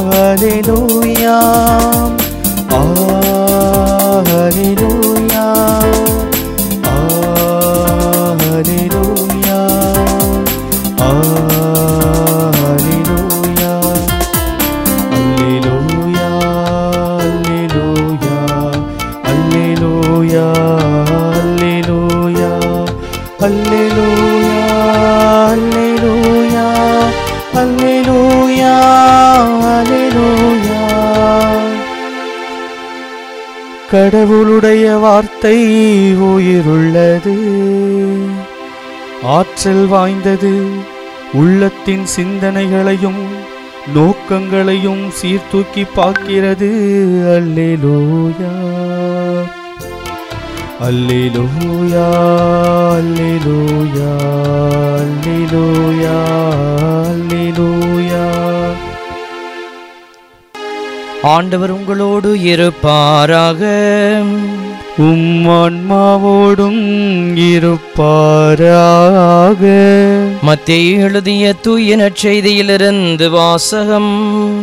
ஹalleluya ஆ ஹalleluya ஆ ஹalleluya ஆ ஹalleluya அல்லேலூயா அல்லேலூயா அல்லேலூயா அல்லேலூயா அல்லேலூயா அல்லேலூயா அல்லேலூயா கடவுளுடைய வார்த்தை உயிருள்ளது ஆற்றல் வாய்ந்தது உள்ளத்தின் சிந்தனைகளையும் நோக்கங்களையும் சீர்தூக்கி பார்க்கிறது அல்லேலூயா அல்லேலூயா அல்லேலூயா அல்லேலூயா அல்லேலூயா ஆண்டவர் உங்களோடு இருப்பாராக உம் ஆன்மாவோடும் இருப்பாராக மத்திய எழுதிய தூய நற்செய்தியிலிருந்து வாசகம்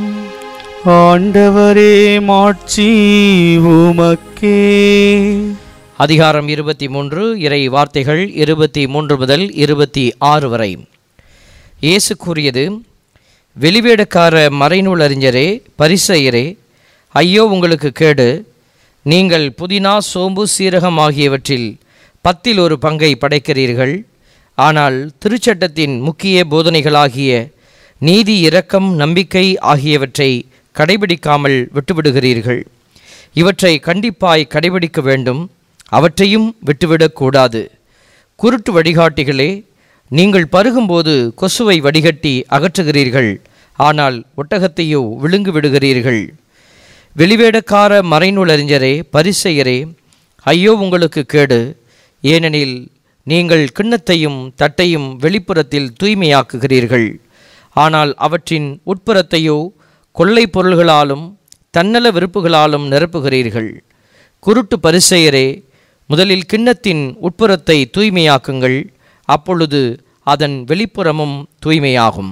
ஆண்டவரே மாட்சி உமக்கே அதிகாரம் இருபத்தி மூன்று இறை வார்த்தைகள் இருபத்தி மூன்று முதல் இருபத்தி ஆறு வரை இயேசு கூறியது வெளிவேடக்கார மறைநூல் அறிஞரே பரிசெயரே ஐயோ உங்களுக்கு கேடு நீங்கள் புதினா சோம்பு சீரகம் ஆகியவற்றில் பத்தில் ஒரு பங்கை படைக்கிறீர்கள் ஆனால் திருச்சட்டத்தின் முக்கிய போதனைகளாகிய நீதி இரக்கம் நம்பிக்கை ஆகியவற்றை கடைபிடிக்காமல் விட்டுவிடுகிறீர்கள் இவற்றை கண்டிப்பாய் கடைபிடிக்க வேண்டும் அவற்றையும் விட்டுவிடக்கூடாது குருட்டு வழிகாட்டிகளே நீங்கள் பருகும்போது கொசுவை வடிகட்டி அகற்றுகிறீர்கள் ஆனால் ஒட்டகத்தையோ விழுங்கு விடுகிறீர்கள் வெளிவேடக்கார மறைநூலறிஞரே பரிசெயரே ஐயோ உங்களுக்கு கேடு ஏனெனில் நீங்கள் கிண்ணத்தையும் தட்டையும் வெளிப்புறத்தில் தூய்மையாக்குகிறீர்கள் ஆனால் அவற்றின் உட்புறத்தையோ கொள்ளை பொருள்களாலும் தன்னல விருப்புகளாலும் நிரப்புகிறீர்கள் குருட்டு பரிசெயரே முதலில் கிண்ணத்தின் உட்புறத்தை தூய்மையாக்குங்கள் அப்பொழுது அதன் வெளிப்புறமும் தூய்மையாகும்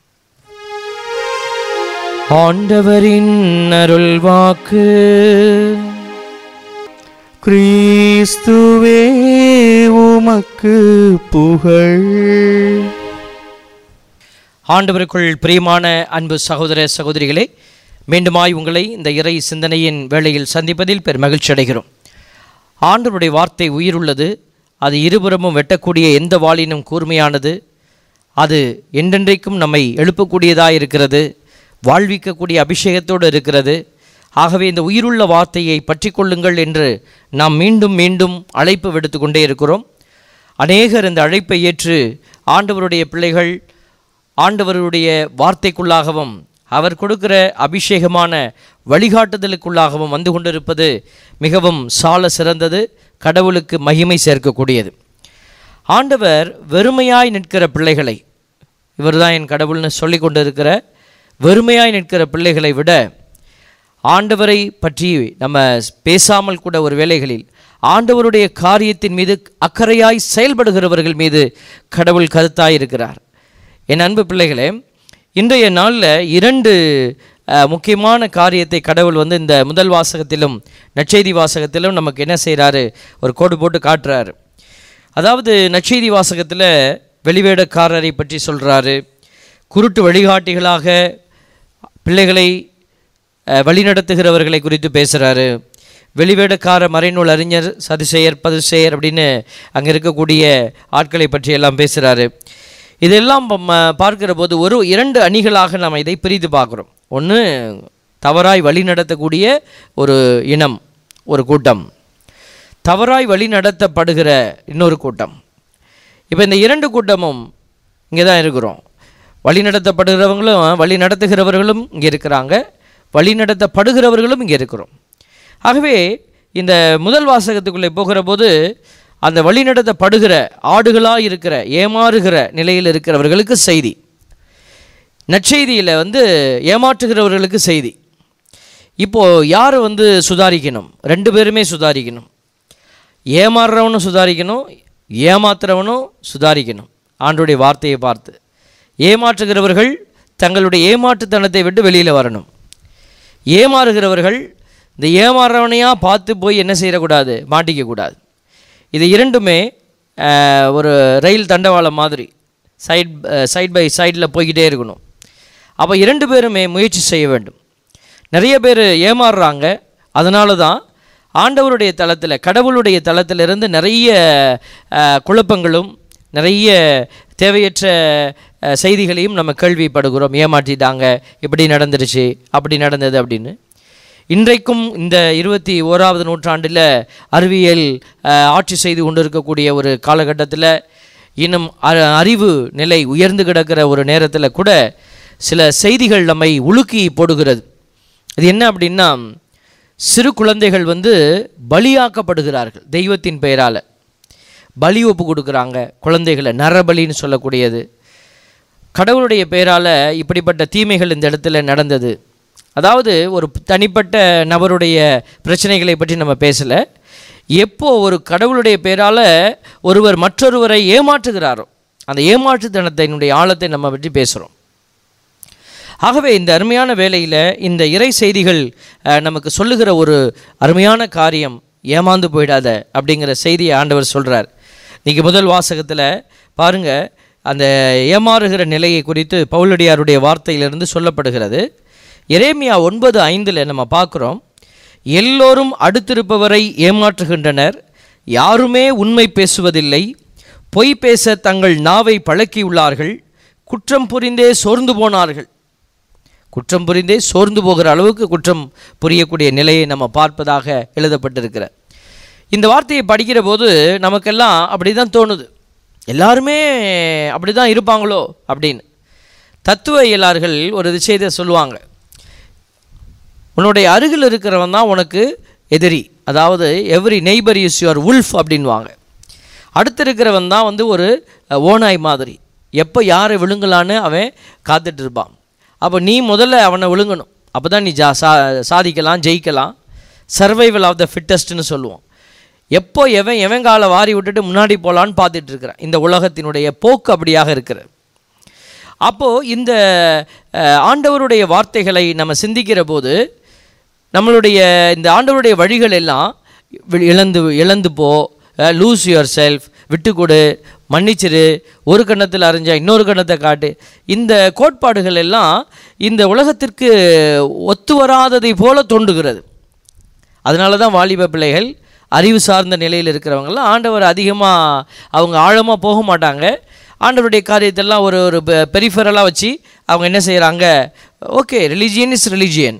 ஆண்டவரின் அருள் வாக்கு கிறிஸ்துவே உமக்கு புகழ் ஆண்டவருக்குள் பிரியமான அன்பு சகோதர சகோதரிகளே மீண்டுமாய் உங்களை இந்த இறை சிந்தனையின் வேளையில் சந்திப்பதில் பெரும் மகிழ்ச்சி அடைகிறோம் ஆண்டவருடைய வார்த்தை உயிருள்ளது அது இருபுறமும் வெட்டக்கூடிய எந்த வாளினும் கூர்மையானது அது என்றென்றைக்கும் நம்மை எழுப்பக்கூடியதாக இருக்கிறது வாழ்விக்கக்கூடிய அபிஷேகத்தோடு இருக்கிறது ஆகவே இந்த உயிருள்ள வார்த்தையை பற்றி கொள்ளுங்கள் என்று நாம் மீண்டும் மீண்டும் அழைப்பு விடுத்து கொண்டே இருக்கிறோம் அநேகர் இந்த அழைப்பை ஏற்று ஆண்டவருடைய பிள்ளைகள் ஆண்டவருடைய வார்த்தைக்குள்ளாகவும் அவர் கொடுக்கிற அபிஷேகமான வழிகாட்டுதலுக்குள்ளாகவும் வந்து கொண்டிருப்பது மிகவும் சால சிறந்தது கடவுளுக்கு மகிமை சேர்க்கக்கூடியது ஆண்டவர் வெறுமையாய் நிற்கிற பிள்ளைகளை இவர்தான் என் கடவுள்னு சொல்லி கொண்டிருக்கிற வெறுமையாய் நிற்கிற பிள்ளைகளை விட ஆண்டவரை பற்றி நம்ம பேசாமல் கூட ஒரு வேளைகளில் ஆண்டவருடைய காரியத்தின் மீது அக்கறையாய் செயல்படுகிறவர்கள் மீது கடவுள் கருத்தாய் இருக்கிறார் என் அன்பு பிள்ளைகளே இன்றைய நாளில் இரண்டு அஹ், முக்கியமான காரியத்தை கடவுள் வந்து இந்த முதல் வாசகத்திலும் நற்செய்தி வாசகத்திலும் நமக்கு என்ன செய்கிறாரு ஒரு கோடு போட்டு காட்டுறாரு அதாவது நற்செய்தி வாசகத்தில் வெளிவேடக்காரரை பற்றி சொல்கிறாரு குருட்டு வழிகாட்டிகளாக பிள்ளைகளை அஹ், வழிநடத்துகிறவர்களை குறித்து பேசுகிறாரு வெளிவேடக்கார மறைநூல் அறிஞர் சதிசெயர் பதுசெயர் அப்படின்னு அங்கே இருக்கக்கூடிய ஆட்களை பற்றி எல்லாம் பேசுகிறாரு இதெல்லாம் நம்ம பார்க்கிற போது ஒரு இரண்டு அணிகளாக நாம் இதை பிரித்து பார்க்குறோம் ஒன்று தவறாய் வழி நடத்தக்கூடிய ஒரு இனம் ஒரு கூட்டம் தவறாய் வழி நடத்தப்படுகிற இன்னொரு கூட்டம் இப்போ இந்த இரண்டு கூட்டமும் இங்கே தான் இருக்கிறோம் வழி நடத்தப்படுகிறவங்களும் வழி நடத்துகிறவர்களும் இங்கே இருக்கிறாங்க வழி நடத்தப்படுகிறவர்களும் இங்கே இருக்கிறோம் ஆகவே இந்த முதல் வாசகத்துக்குள்ளே போகிற போது அந்த வழி நடத்தப்படுகிற ஆடுகளாக இருக்கிற ஏமாறுகிற நிலையில் இருக்கிறவர்களுக்கு செய்தி நற்செய்தியில் வந்து ஏமாற்றுகிறவர்களுக்கு செய்தி இப்போது யார் வந்து சுதாரிக்கணும் ரெண்டு பேருமே சுதாரிக்கணும் ஏமாறுறவனும் சுதாரிக்கணும் ஏமாத்துறவனும் சுதாரிக்கணும் ஆண்டுடைய வார்த்தையை பார்த்து ஏமாற்றுகிறவர்கள் தங்களுடைய ஏமாற்றுத்தனத்தை விட்டு வெளியில் வரணும் ஏமாறுகிறவர்கள் இந்த ஏமாறுறவனையாக பார்த்து போய் என்ன செய்யக்கூடாது மாட்டிக்கக்கூடாது இது இரண்டுமே அஹ், ஒரு ரயில் தண்டவாளம் மாதிரி சைட் சைட் பை சைடில் போய்கிட்டே இருக்கணும் அப்போ இரண்டு பேருமே முயற்சி செய்ய வேண்டும் நிறைய பேர் ஏமாறுறாங்க அதனால தான் ஆண்டவருடைய தளத்தில் கடவுளுடைய தளத்திலிருந்து நிறைய அஹ், குழப்பங்களும் நிறைய தேவையற்ற அஹ், செய்திகளையும் நம்ம கேள்விப்படுகிறோம் ஏமாற்றிட்டாங்க இப்படி நடந்துருச்சு அப்படி நடந்தது அப்படின்னு இன்றைக்கும் இந்த இருபத்தி ஓராவது நூற்றாண்டில் அறிவியல் அஹ், ஆட்சி செய்து கொண்டிருக்கக்கூடிய ஒரு காலகட்டத்தில் இன்னும் அ- அறிவு நிலை உயர்ந்து கிடக்கிற ஒரு நேரத்தில் கூட சில செய்திகள் நம்மை உலுக்கி போடுகிறது இது என்ன அப்படின்னா சிறு குழந்தைகள் வந்து பலியாக்கப்படுகிறார்கள் தெய்வத்தின் பெயரால் பலி ஒப்பு கொடுக்குறாங்க குழந்தைகளை நரபலின்னு சொல்லக்கூடியது கடவுளுடைய பெயரால் இப்படிப்பட்ட தீமைகள் இந்த இடத்துல நடந்தது அதாவது ஒரு தனிப்பட்ட நபருடைய பிரச்சனைகளை பற்றி நம்ம பேசலை எப்போ ஒரு கடவுளுடைய பெயரால் ஒருவர் மற்றொருவரை ஏமாற்றுகிறாரோ அந்த ஏமாற்றுத்தனத்தினுடைய ஆழத்தை நம்ம பற்றி பேசுகிறோம் ஆகவே இந்த அருமையான வேளையில் இந்த இறை செய்திகள் அஹ், நமக்கு சொல்லுகிற ஒரு அருமையான காரியம் ஏமாந்து போயிடாத அப்படிங்கிற செய்தியை ஆண்டவர் சொல்கிறார் நீங்கள் முதல் வாசகத்தில் பாருங்கள் அந்த ஏமாறுகிற நிலையை குறித்து பவுலடியாருடைய வார்த்தையிலிருந்து சொல்லப்படுகிறது எரேமியா ஒன்பது ஐந்தில் நம்ம பார்க்குறோம் எல்லோரும் அடுத்திருப்பவரை ஏமாற்றுகின்றனர் யாருமே உண்மை பேசுவதில்லை பொய் பேச தங்கள் நாவை பழக்கியுள்ளார்கள் குற்றம் புரிந்தே சோர்ந்து போனார்கள் குற்றம் புரிந்தே சோர்ந்து போகிற அளவுக்கு குற்றம் புரியக்கூடிய நிலையை நம்ம பார்ப்பதாக எழுதப்பட்டிருக்கிற இந்த வார்த்தையை படிக்கிற போது நமக்கெல்லாம் அப்படி தான் தோணுது எல்லாருமே அப்படி தான் இருப்பாங்களோ அப்படின்னு தத்துவ இயலார்கள் ஒரு விஷயத்தை சொல்லுவாங்க உன்னுடைய அருகில் இருக்கிறவன் தான் உனக்கு எதிரி அதாவது every neighbour is your wolf அப்படின்வாங்க அடுத்து இருக்கிறவன் தான் வந்து ஒரு அஹ், ஓநாய் மாதிரி எப்போ யாரை விழுங்கலான்னு அவன் காத்துட்டு இருப்பான் அப்போ நீ முதல்ல அவனை விழுங்கணும் அப்போ தான் நீ ஜா சா சாதிக்கலாம் ஜெயிக்கலாம் சர்வைவல் ஆஃப் த ஃபிட்டஸ்ட்னு சொல்லுவோம் எப்போ எவன் எவன் காலை வாரி விட்டுட்டு முன்னாடி போகலான்னு பார்த்துட்டு இருக்கிறான் இந்த உலகத்தினுடைய போக்கு அப்படியாக இருக்கிறது அப்போது இந்த அஹ், ஆண்டவருடைய வார்த்தைகளை நம்ம சிந்திக்கிற போது நம்மளுடைய இந்த ஆண்டவருடைய வழிகள் எல்லாம் வி- இழந்து இழந்து போ லூஸ் யுவர் செல்ஃப் விட்டு கொடு மன்னிச்சிரு ஒரு கன்னத்தில் அறிஞ்சா இன்னொரு கன்னத்தை காட்டு இந்த கோட்பாடுகள் எல்லாம் இந்த உலகத்திற்கு ஒத்து வராததை போல தோன்றுகிறது அதனால தான் வாலிப பிள்ளைகள் அறிவு சார்ந்த நிலையில் இருக்கிறவங்கலாம் ஆண்டவர் அதிகமாக அவங்க ஆழமாக போக மாட்டாங்க ஆண்டவருடைய காரியத்தெல்லாம் ஒரு ஒரு பெரிஃபரலாக வச்சு அவங்க என்ன செய்கிறாங்க okay religion is religion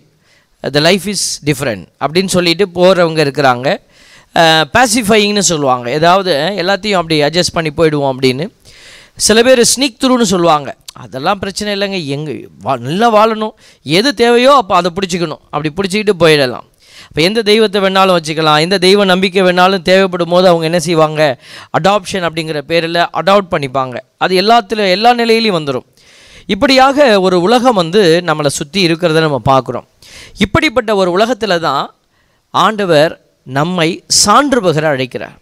the life is different அப்படின்னு சொல்லிட்டு போகிறவங்க இருக்கிறாங்க பேசிஃபையிங்னு சொல்லுவாங்க ஏதாவது எல்லாத்தையும் அப்படி அட்ஜஸ்ட் பண்ணி போயிடுவோம் அப்படின்னு சில பேர் ஸ்னீக் த்ரூன்னு சொல்லுவாங்க அதெல்லாம் பிரச்சனை இல்லைங்க எங்கே வா நல்லா வாழணும் எது தேவையோ அப்போ அதை பிடிச்சிக்கணும் அப்படி பிடிச்சிக்கிட்டு போயிடலாம் இப்போ எந்த தெய்வத்தை வேணாலும் வச்சுக்கலாம் எந்த தெய்வ நம்பிக்கை வேணாலும் தேவைப்படும் போது அவங்க என்ன செய்வாங்க அடாப்ஷன் அப்படிங்கிற பேரில் அடாப்ட் பண்ணிப்பாங்க அது எல்லாத்துல எல்லா நிலையிலையும் வந்துடும் இப்படியாக ஒரு உலகம் வந்து நம்மளை சுற்றி இருக்கிறத நம்ம பார்க்குறோம் இப்படிப்பட்ட ஒரு உலகத்தில் தான் ஆண்டவர் நம்மை சான்று பகர அழைக்கிறார்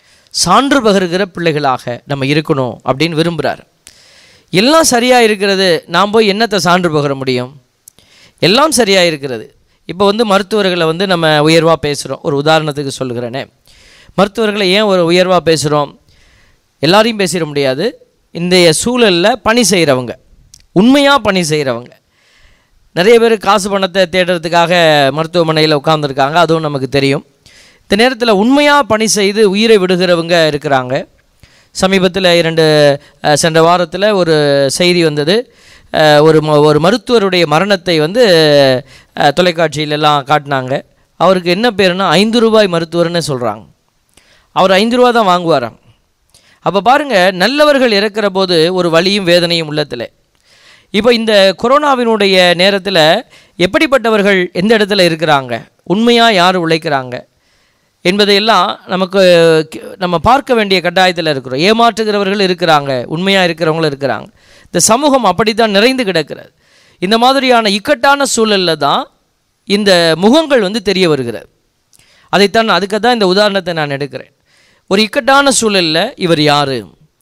சான்று பகருகிற பிள்ளைகளாக நம்ம இருக்கணும் அப்படின்னு விரும்புகிறார் எல்லாம் சரியாக இருக்கிறது நாம் போய் என்னத்தை சான்று பகர முடியும் எல்லாம் சரியாக இருக்கிறது இப்போ வந்து மருத்துவர்களை வந்து நம்ம உயர்வாக பேசுகிறோம் ஒரு உதாரணத்துக்கு சொல்லுகிறேனே மருத்துவர்களை ஏன் ஒரு உயர்வாக பேசுகிறோம் எல்லாரையும் பேசிட முடியாது இன்றைய சூழலில் பணி செய்கிறவங்க உண்மையாக பணி செய்கிறவங்க நிறைய பேர் காசு பணத்தை தேடுறதுக்காக மருத்துவமனையில் உட்காந்துருக்காங்க அதுவும் நமக்கு தெரியும் இந்த நேரத்தில் உண்மையாக பணி செய்து உயிரை விடுகிறவங்க இருக்கிறாங்க சமீபத்தில் இரண்டு அஹ், சென்ற வாரத்தில் ஒரு செய்தி வந்தது அஹ், ஒரு ம- ஒரு மருத்துவருடைய மரணத்தை வந்து அஹ், தொலைக்காட்சியிலெல்லாம் காட்டினாங்க அவருக்கு என்ன பேருன்னா ஐந்து ரூபாய் மருத்துவர்னு சொல்கிறாங்க அவர் ஐந்து ரூபா தான் வாங்குவாராம் அப்போ பாருங்கள் நல்லவர்கள் இறக்கிற போது ஒரு வலியும் வேதனையும் உள்ளத்தில் இப்போ இந்த கொரோனாவினுடைய நேரத்தில் எப்படிப்பட்டவர்கள் எந்த இடத்துல இருக்கிறாங்க உண்மையாக யார் உழைக்கிறாங்க என்பதையெல்லாம் நமக்கு கி- நம்ம பார்க்க வேண்டிய கட்டாயத்தில் இருக்கிறோம் ஏமாற்றுகிறவர்கள் இருக்கிறாங்க உண்மையாக இருக்கிறவங்களும் இருக்கிறாங்க இந்த சமூகம் அப்படித்தான் நிறைந்து கிடக்கிறது இந்த மாதிரியான இக்கட்டான சூழலில் தான் இந்த முகங்கள் வந்து தெரிய வருகிறது அதைத்தான் அதுக்கு தான் இந்த உதாரணத்தை நான் எடுக்கிறேன் ஒரு இக்கட்டான சூழலில் இவர் யார்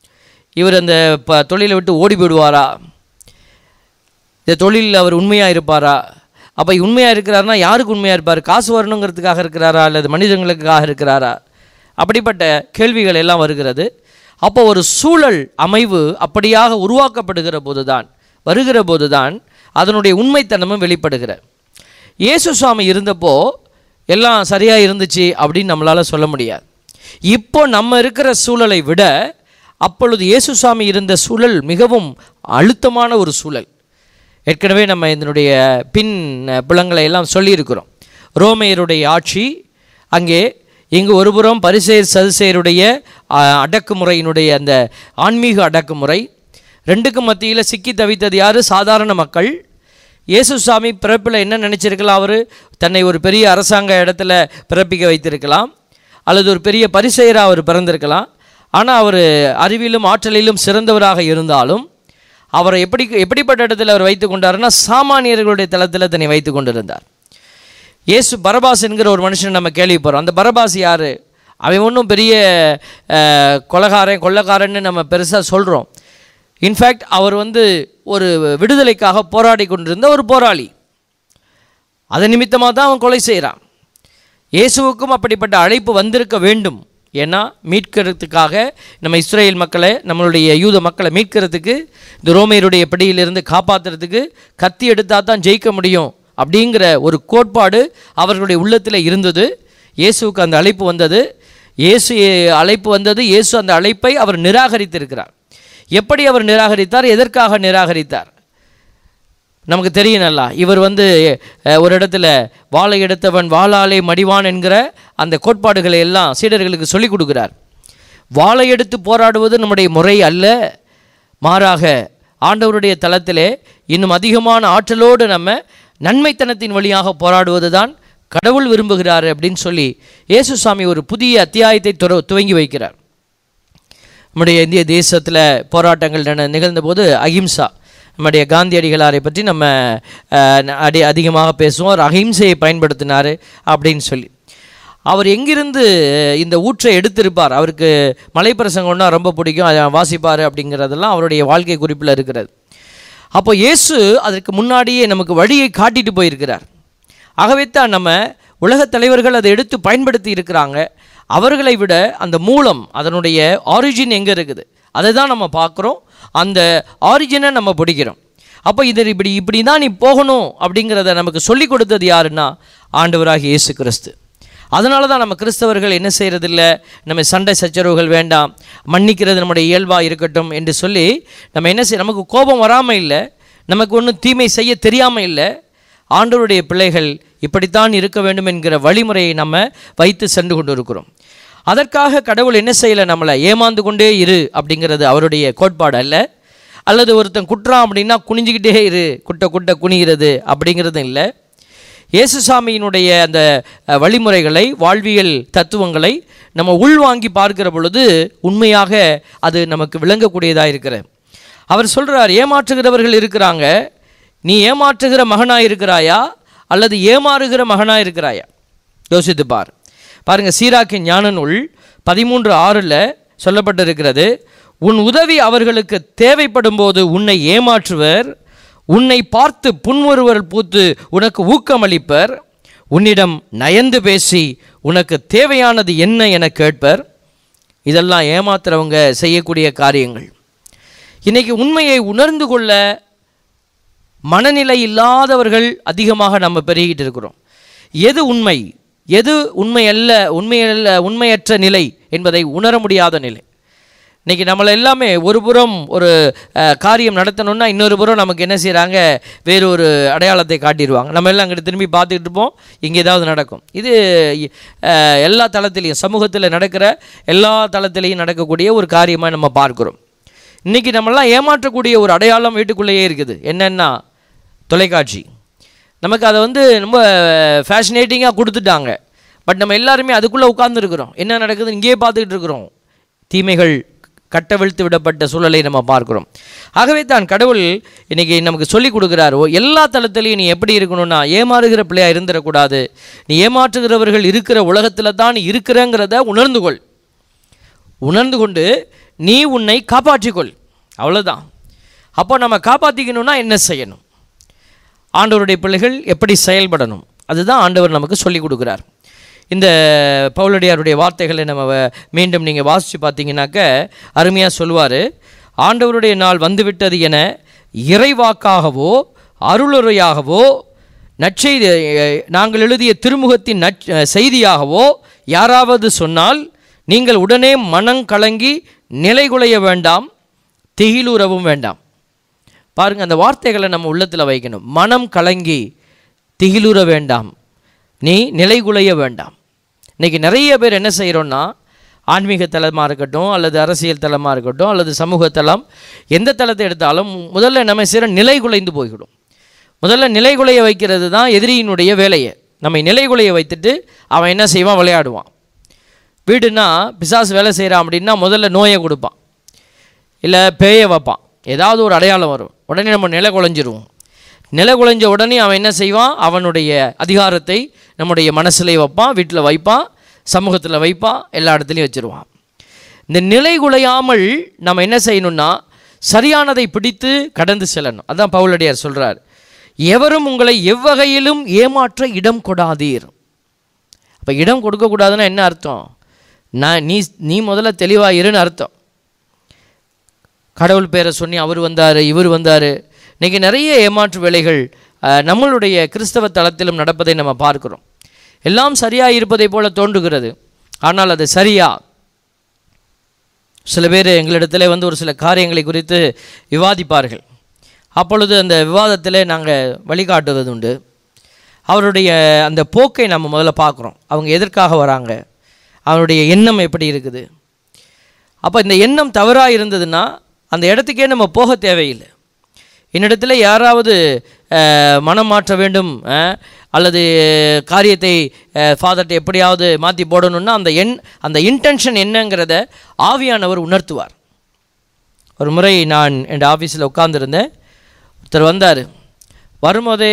இவர் அந்த ப தொழிலை விட்டு ஓடி போயிடுவாரா இந்த தொழிலில் அவர் உண்மையாக இருப்பாரா அப்போ உண்மையாக இருக்கிறாருன்னா யாருக்கு உண்மையாக இருப்பார் காசு வரணுங்கிறதுக்காக இருக்கிறாரா அல்லது மனிதர்களுக்காக இருக்கிறாரா அப்படிப்பட்ட கேள்விகள் எல்லாம் வருகிறது அப்போ ஒரு சூழல் அமைவு அப்படியாக உருவாக்கப்படுகிற போதுதான் வருகிற போதுதான் அதனுடைய உண்மைத்தனமும் வெளிப்படுகிற இயேசு சுவாமி இருந்தப்போ எல்லாம் சரியாக இருந்துச்சு அப்படின்னு நம்மளால் சொல்ல முடியாது இப்போ நம்ம இருக்கிற சூழலை விட அப்பொழுது இயேசு சுவாமி இருந்த சூழல் மிகவும் அழுத்தமான ஒரு சூழல் ஏற்கனவே நம்ம இதனுடைய பின் புலங்களை எல்லாம் சொல்லியிருக்கிறோம் ரோமையருடைய ஆட்சி அங்கே இங்கு ஒருபுறம் பரிசேர் சதுசேருடைய ஆ, அடக்குமுறையினுடைய அந்த ஆன்மீக அடக்குமுறை ரெண்டுக்கும் மத்தியில் சிக்கி தவித்தது யார் சாதாரண மக்கள் இயேசு சாமி பிறப்பில் என்ன நினச்சிருக்கலாம் அவர் தன்னை ஒரு பெரிய அரசாங்க இடத்துல பிறப்பிக்க வைத்திருக்கலாம் அல்லது ஒரு பெரிய பரிசெயராக அவர் பிறந்திருக்கலாம் ஆனால் அவர் அறிவிலும் ஆற்றலிலும் சிறந்தவராக இருந்தாலும் அவரை எப்படி எப்படிப்பட்ட இடத்துல அவர் வைத்து கொண்டாருன்னா சாமானியர்களுடைய தளத்தில் தன்னை வைத்து கொண்டிருந்தார் இயேசு பரபாஸ் என்கிற ஒரு மனுஷன் நம்ம கேள்விப்படுறோம் அந்த பரபாஸ் யார் அவன் ஒன்றும் பெரிய அஹ், கொலைகாரன் கொள்ளைக்காரன்னு நம்ம பெருசாக சொல்கிறோம் இன்ஃபேக்ட் அவர் வந்து ஒரு விடுதலைக்காக போராடி கொண்டிருந்த ஒரு போராளி அதன் நிமித்தமாக தான் அவன் கொலை செய்கிறான் இயேசுவுக்கும் அப்படிப்பட்ட அழைப்பு வந்திருக்க வேண்டும் ஏன்னா மீட்கிறதுக்காக நம்ம இஸ்ரேல் மக்களை நம்மளுடைய யூத மக்களை மீட்கிறதுக்கு இந்த ரோமையருடைய பிடியிலிருந்து காப்பாற்றுறதுக்கு கத்தி எடுத்தால் தான் ஜெயிக்க முடியும் அப்படிங்கிற ஒரு கோட்பாடு அவர்களுடைய உள்ளத்தில் இருந்தது இயேசுவுக்கு அந்த அழைப்பு வந்தது இயேசு அழைப்பு வந்தது இயேசு அந்த அழைப்பை அவர் நிராகரித்திருக்கிறார் எப்படி அவர் நிராகரித்தார் எதற்காக நிராகரித்தார் நமக்கு தெரியும் நல்லா இவர் வந்து அஹ், ஒரு இடத்துல வாளை எடுத்தவன் வாளாலே மடிவான் என்கிற அந்த கோட்பாடுகளை எல்லாம் சீடர்களுக்கு சொல்லிக் கொடுக்கிறார் வாளை எடுத்து போராடுவது நம்முடைய முறை அல்ல மாறாக ஆண்டவருடைய தளத்திலே இன்னும் அதிகமான ஆற்றலோடு நம்ம நன்மைத்தனத்தின் வழியாக போராடுவது தான் கடவுள் விரும்புகிறார் அப்படின்னு சொல்லி இயேசு சாமி ஒரு புதிய அத்தியாயத்தை துற துவங்கி வைக்கிறார் நம்முடைய இந்திய தேசத்தில் போராட்டங்கள் நட- நிகழ்ந்தபோது அகிம்சா நம்முடைய காந்தியடிகளாரை பற்றி நம்ம அஹ், ந- அடி அதிகமாக பேசுவோம் அவர் அகிம்சையை பயன்படுத்தினார் அப்படின்னு சொல்லி அவர் எங்கிருந்து இந்த ஊற்றை எடுத்திருப்பார் அவருக்கு மலைப்பிரசங்கம்னா ரொம்ப பிடிக்கும் அதை வாசிப்பார் அப்படிங்கிறதெல்லாம் அவருடைய வாழ்க்கை குறிப்பில் இருக்கிறது அப்போ இயேசு அதற்கு முன்னாடியே நமக்கு வழியை காட்டிட்டு போயிருக்கிறார் ஆகவே தான் நம்ம உலகத் தலைவர்கள் அதை எடுத்து பயன்படுத்தி இருக்கிறாங்க அவர்களை விட அந்த மூலம் அதனுடைய ஆரிஜின் எங்கே இருக்குது அதை தான் நம்ம பார்க்குறோம் அந்த ஆரிஜினை நம்ம பிடிக்கிறோம் அப்போ இது இப்படி இப்படி தான் நீ போகணும் அப்படிங்கிறத நமக்கு சொல்லி கொடுத்தது யாருன்னா ஆண்டவராகிய இயேசு கிறிஸ்து அதனால தான் நம்ம கிறிஸ்தவர்கள் என்ன செய்கிறதில்ல நம்ம சண்டை சச்சரவுகள் வேண்டாம் மன்னிக்கிறது நம்முடைய இயல்பாக இருக்கட்டும் என்று சொல்லி நம்ம என்ன செய்ய நமக்கு கோபம் வராமல் இல்லை நமக்கு ஒன்றும் தீமை செய்ய தெரியாமல் இல்லை ஆண்டவருடைய பிள்ளைகள் இப்படித்தான் இருக்க வேண்டும் என்கிற வழிமுறையை நம்ம வைத்து சென்று கொண்டு இருக்கிறோம் அதற்காக கடவுள் என்ன செய்யலை நம்மளை ஏமாந்து கொண்டே இரு அப்படிங்கிறது அவருடைய கோட்பாடு அல்ல அல்லது ஒருத்தன் குற்றான் அப்படின்னா குனிஞ்சிக்கிட்டே இரு குட்ட குட்ட குனிகிறது அப்படிங்கிறதும் இல்லை இயேசுசாமியினுடைய அந்த அஹ், வழிமுறைகளை வாழ்வியல் தத்துவங்களை நம்ம உள்வாங்கி பார்க்கிற பொழுது உண்மையாக அது நமக்கு விளங்கக்கூடியதாக இருக்கிறது அவர் சொல்கிறார் ஏமாற்றுகிறவர்கள் இருக்கிறாங்க நீ ஏமாற்றுகிற மகனாக இருக்கிறாயா அல்லது ஏமாறுகிற மகனாக இருக்கிறாயா யோசித்து பார் பாருங்க சீராக்கின் ஞான நூல் பதிமூன்று ஆறில் சொல்லப்பட்டிருக்கிறது உன் உதவி அவர்களுக்கு தேவைப்படும் போது உன்னை ஏமாற்றுவர் உன்னை பார்த்து புன்முறுவல் பூத்து உனக்கு ஊக்கமளிப்பர் உன்னிடம் நயந்து பேசி உனக்கு தேவையானது என்ன என கேட்பர் இதெல்லாம் ஏமாத்துறவங்க செய்யக்கூடிய காரியங்கள் இன்னைக்கு உண்மையை உணர்ந்து கொள்ள மனநிலை இல்லாதவர்கள் அதிகமாக நம்ம பெருகிட்டு இருக்கிறோம் எது உண்மை எது உண்மை அல்ல உண்மையல்ல உண்மையற்ற நிலை என்பதை உணர முடியாத நிலை இன்னைக்கு நம்மளை எல்லாமே ஒரு புறம் ஒரு அஹ், காரியம் நடத்தணும்னா இன்னொரு புறம் நமக்கு என்ன செய்கிறாங்க வேறு ஒரு அடையாளத்தை காட்டிடுவாங்க நம்ம எல்லாம் அங்கிட்டு திரும்பி பார்த்துக்கிட்டு இருப்போம் இங்கே ஏதாவது நடக்கும் இது அஹ், எல்லா தளத்திலையும் சமூகத்தில் நடக்கிற எல்லா தளத்திலையும் நடக்கக்கூடிய ஒரு காரியமாக நம்ம பார்க்குறோம் இன்றைக்கி நம்மளாம் ஏமாற்றக்கூடிய ஒரு அடையாளம் வீட்டுக்குள்ளேயே இருக்குது என்னென்னா தொலைக்காட்சி நமக்கு அதை வந்து ரொம்ப ஃபேஷனேட்டிங்காக கொடுத்துட்டாங்க பட் நம்ம எல்லாருமே அதுக்குள்ளே உட்கார்ந்துருக்குறோம் என்ன நடக்குது இங்கேயே பார்த்துக்கிட்டு இருக்கிறோம் தீமைகள் கட்டவிழ்த்து விடப்பட்ட சூழலை நம்ம பார்க்கிறோம் ஆகவே தான் கடவுள் இன்னைக்கு நமக்கு சொல்லி கொடுக்குறாரோ எல்லா தளத்திலையும் நீ எப்படி இருக்கணும்னா ஏமாறுகிற பிள்ளையா இருந்துடக்கூடாது நீ ஏமாற்றுகிறவர்கள் இருக்கிற உலகத்தில் தான் நீ இருக்கிறங்கிறத உணர்ந்து கொள் உணர்ந்து கொண்டு நீ உன்னை காப்பாற்றிக்கொள் அவ்வளோதான் அப்போ நம்ம காப்பாற்றிக்கணும்னா என்ன செய்யணும் ஆண்டவருடைய பிள்ளைகள் எப்படி செயல்படணும் அதுதான் ஆண்டவர் நமக்கு சொல்லிக் கொடுக்குறார் இந்த பவுலடியாருடைய வார்த்தைகளை நம்ம வ- மீண்டும் நீங்கள் வாசித்து பார்த்தீங்கன்னாக்க அருமையாக சொல்லுவார் ஆண்டவருடைய நாள் வந்துவிட்டது என இறைவாக்காகவோ அருளுரையாகவோ நற்செய்தி அஹ், நாங்கள் எழுதிய திருமுகத்தின் நற் செய்தியாகவோ யாராவது சொன்னால் நீங்கள் உடனே மனம் கலங்கி நிலைகுலைய வேண்டாம் திகிலுறவும் வேண்டாம் பாருங்க அந்த வார்த்தைகளை நம்ம உள்ளத்தில் வைக்கணும் மனம் கலங்கி திகிலுற வேண்டாம் நீ நிலைகுலைய வேண்டாம் இன்னைக்கு நிறைய பேர் என்ன செய்கிறோன்னா ஆன்மீக தலமாக இருக்கட்டும் அல்லது அரசியல் தலமாக இருக்கட்டும் அல்லது சமூக தலம் எந்த தளத்தை எடுத்தாலும் முதல்ல நம்ம செய்கிற நிலைகுலைந்து போய்விடும் முதல்ல நிலைகுலைய வைக்கிறது தான் எதிரியினுடைய வேலையை நம்மை நிலைகுலைய வைத்துட்டு அவன் என்ன செய்வான் விளையாடுவான் வீடுனா பிசாசு வேலை செய்கிறான் அப்படின்னா முதல்ல நோயை கொடுப்பான் இல்லை பேயை வைப்பான் ஏதாவது ஒரு அடையாளம் வரும் உடனே நம்ம நிலை குலைஞ்சிருவோம் நிலை குலைஞ்ச உடனே அவன் என்ன செய்வான் அவனுடைய அதிகாரத்தை நம்முடைய மனசுல வைப்பான் வீட்டில் வைப்பான் சமூகத்தில் வைப்பான் எல்லா இடத்துலையும் வச்சிருவான் இந்த நிலை குலையாமல் நம்ம என்ன செய்யணும்னா சரியானதை பிடித்து கடந்து செல்லணும் அதான் பவுலடியார் சொல்றார் எவரும் உங்களை எவ்வகையிலும் ஏமாற்ற இடம் கொடாதீர் அப்போ இடம் கொடுக்கக்கூடாதுன்னா என்ன அர்த்தம் நான் நீ நீ முதல்ல தெளிவாக இருன்னு அர்த்தம் கடவுள் பேரை சொல்லி அவர் வந்தார் இவர் வந்தார் இன்றைக்கி நிறைய ஏமாற்று வேலைகள் அஹ், நம்மளுடைய கிறிஸ்தவ தளத்திலும் நடப்பதை நம்ம பார்க்கிறோம் எல்லாம் சரியாக இருப்பதை போல தோன்றுகிறது ஆனால் அது சரியா சில பேர் எங்களிடத்தில் வந்து ஒரு சில காரியங்களை குறித்து விவாதிப்பார்கள் அப்பொழுது அந்த விவாதத்தில் நாங்கள் வழிகாட்டுவது உண்டு அவருடைய அந்த போக்கை நம்ம முதல்ல பார்க்குறோம் அவங்க எதற்காக வராங்க அவருடைய எண்ணம் எப்படி இருக்குது அப்போ இந்த எண்ணம் தவறாக இருந்ததுன்னா அந்த இடத்துக்கே நம்ம போக தேவையில்லை என்னிடத்தில் யாராவது அஹ், மனம் மாற்ற வேண்டும் அஹ், அல்லது காரியத்தை ஃபாதர்கிட்ட எப்படியாவது மாற்றி போடணும்னா அந்த எண் அந்த இன்டென்ஷன் என்னங்கிறத ஆவியானவர் உணர்த்துவார் ஒரு முறை நான் என் ஆஃபீஸில் உட்காந்துருந்தேன் ஒருத்தர் வந்தார் வரும்போதே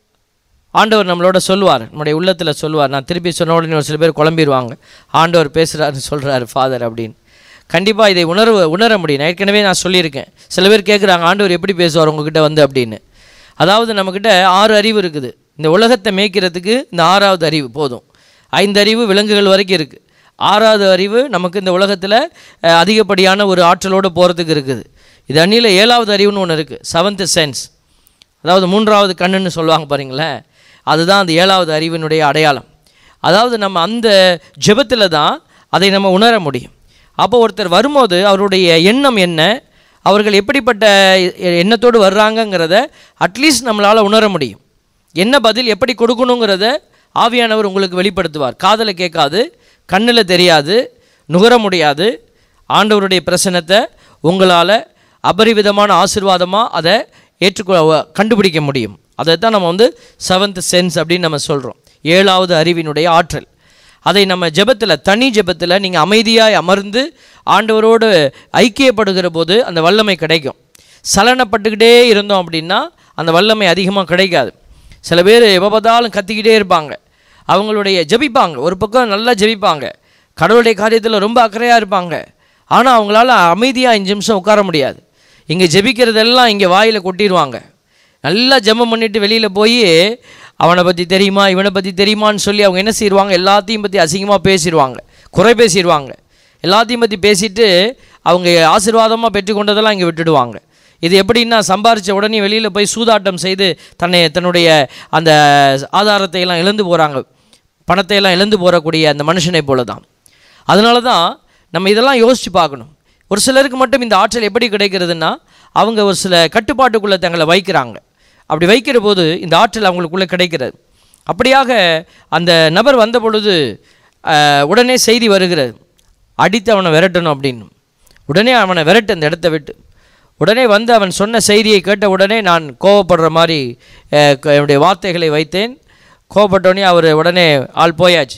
ஆண்டவர் நம்மளோட சொல்லுவார் நம்முடைய உள்ளத்தில் சொல்லுவார் நான் திருப்பி சொன்ன உடனே ஒரு சில பேர் குழம்பிடுவாங்க ஆண்டவர் பேசுகிறாரு சொல்கிறாரு ஃபாதர் அப்படின்னு கண்டிப்பாக இதை உணர உணர முடியும் நான் ஏற்கனவே நான் சொல்லியிருக்கேன் சில பேர் கேட்குறாங்க ஆண்டவர் எப்படி பேசுவார் உங்ககிட்ட வந்து அப்படின்னு அதாவது நம்மக்கிட்ட ஆறு அறிவு இருக்குது இந்த உலகத்தை மேய்க்கிறதுக்கு இந்த ஆறாவது அறிவு போதும் ஐந்து அறிவு விலங்குகள் வரைக்கும் இருக்குது ஆறாவது அறிவு நமக்கு இந்த உலகத்தில் அஹ், அதிகப்படியான ஒரு ஆற்றலோடு போகிறதுக்கு இருக்குது இது அந்நியில் ஏழாவது அறிவுன்னு ஒன்று இருக்குது செவன்த்து சென்ஸ் அதாவது மூன்றாவது கண்ணுன்னு சொல்லுவாங்க பாருங்களேன் அதுதான் அந்த ஏழாவது அறிவினுடைய அடையாளம் அதாவது நம்ம அந்த ஜெபத்தில் தான் அதை நம்ம உணர முடியும் அப்போ ஒருத்தர் வரும்போது அவருடைய எண்ணம் என்ன அவர்கள் எப்படிப்பட்ட எ- எண்ணத்தோடு வர்றாங்கங்கிறத அட்லீஸ்ட் நம்மளால் உணர முடியும் என்ன பதில் எப்படி கொடுக்கணுங்கிறத ஆவியானவர் உங்களுக்கு வெளிப்படுத்துவார் காதில் கேட்காது கண்ணில் தெரியாது நுகர முடியாது ஆண்டவருடைய பிரசனத்தை உங்களால் அபரிவிதமான ஆசீர்வாதமாக அதை ஏற்றுக்கொ கண்டுபிடிக்க முடியும் அதை தான் நம்ம வந்து செவன்த் சென்ஸ் அப்படின்னு நம்ம சொல்கிறோம் ஏழாவது அறிவினுடைய ஆற்றல் அதை நம்ம ஜெபத்தில் தனி ஜெபத்தில் நீங்கள் அமைதியாய் அமர்ந்து ஆண்டவரோடு ஐக்கியப்படுகிற போது அந்த வல்லமை கிடைக்கும் சலனப்பட்டுக்கிட்டே இருந்தோம் அப்படின்னா அந்த வல்லமை அதிகமாக கிடைக்காது சில பேர் எப்போ பார்த்தாலும் கத்திக்கிட்டே இருப்பாங்க அவங்களுடைய ஜெபிப்பாங்க ஒரு பக்கம் நல்லா ஜெபிப்பாங்க கடவுளுடைய காரியத்தில் ரொம்ப அக்கறையாக இருப்பாங்க ஆனால் அவங்களால அமைதியாக அஞ்சு நிமிஷம் உட்கார முடியாது இங்கே ஜெபிக்கிறதெல்லாம் இங்கே வாயில் கொட்டிடுவாங்க நல்லா ஜெபம் பண்ணிட்டு வெளியில் போய் அவனை பற்றி தெரியுமா இவனை பற்றி தெரியுமான்னு சொல்லி அவங்க என்ன செய்வாங்க எல்லாத்தையும் பற்றி அசிங்கமாக பேசிடுவாங்க குறை பேசிடுவாங்க எல்லாத்தையும் பற்றி பேசிட்டு அவங்க ஆசீர்வாதமாக பெற்றுக்கொண்டதெல்லாம் இங்கே விட்டுடுவாங்க இது எப்படின்னா சம்பாரித்த உடனே வெளியில் போய் சூதாட்டம் செய்து தன்னை தன்னுடைய அந்த ஆதாரத்தை எல்லாம் இழந்து போகிறாங்க பணத்தை எல்லாம் இழந்து போகக்கூடிய அந்த மனுஷனை போல தான் அதனால தான் நம்ம இதெல்லாம் யோசித்து பார்க்கணும் ஒரு சிலருக்கு மட்டும் இந்த ஆற்றல் எப்படி கிடைக்கிறதுன்னா அவங்க ஒரு சில கட்டுப்பாட்டுக்குள்ளே தங்களை வைக்கிறாங்க அப்படி வைக்கிற போது இந்த ஆற்றல் அவங்களுக்குள்ளே கிடைக்கிறது அப்படியாக அந்த நபர் வந்த பொழுது அஹ், உடனே செய்தி வருகிறது அடித்து அவனை விரட்டணும் அப்படின்னு உடனே அவனை விரட்டு அந்த இடத்த விட்டு உடனே வந்து அவன் சொன்ன செய்தியை கேட்ட உடனே நான் கோவப்படுற மாதிரி அஹ், க- என்னுடைய வார்த்தைகளை வைத்தேன் கோவப்பட்டோடனே அவர் உடனே ஆள் போயாச்சு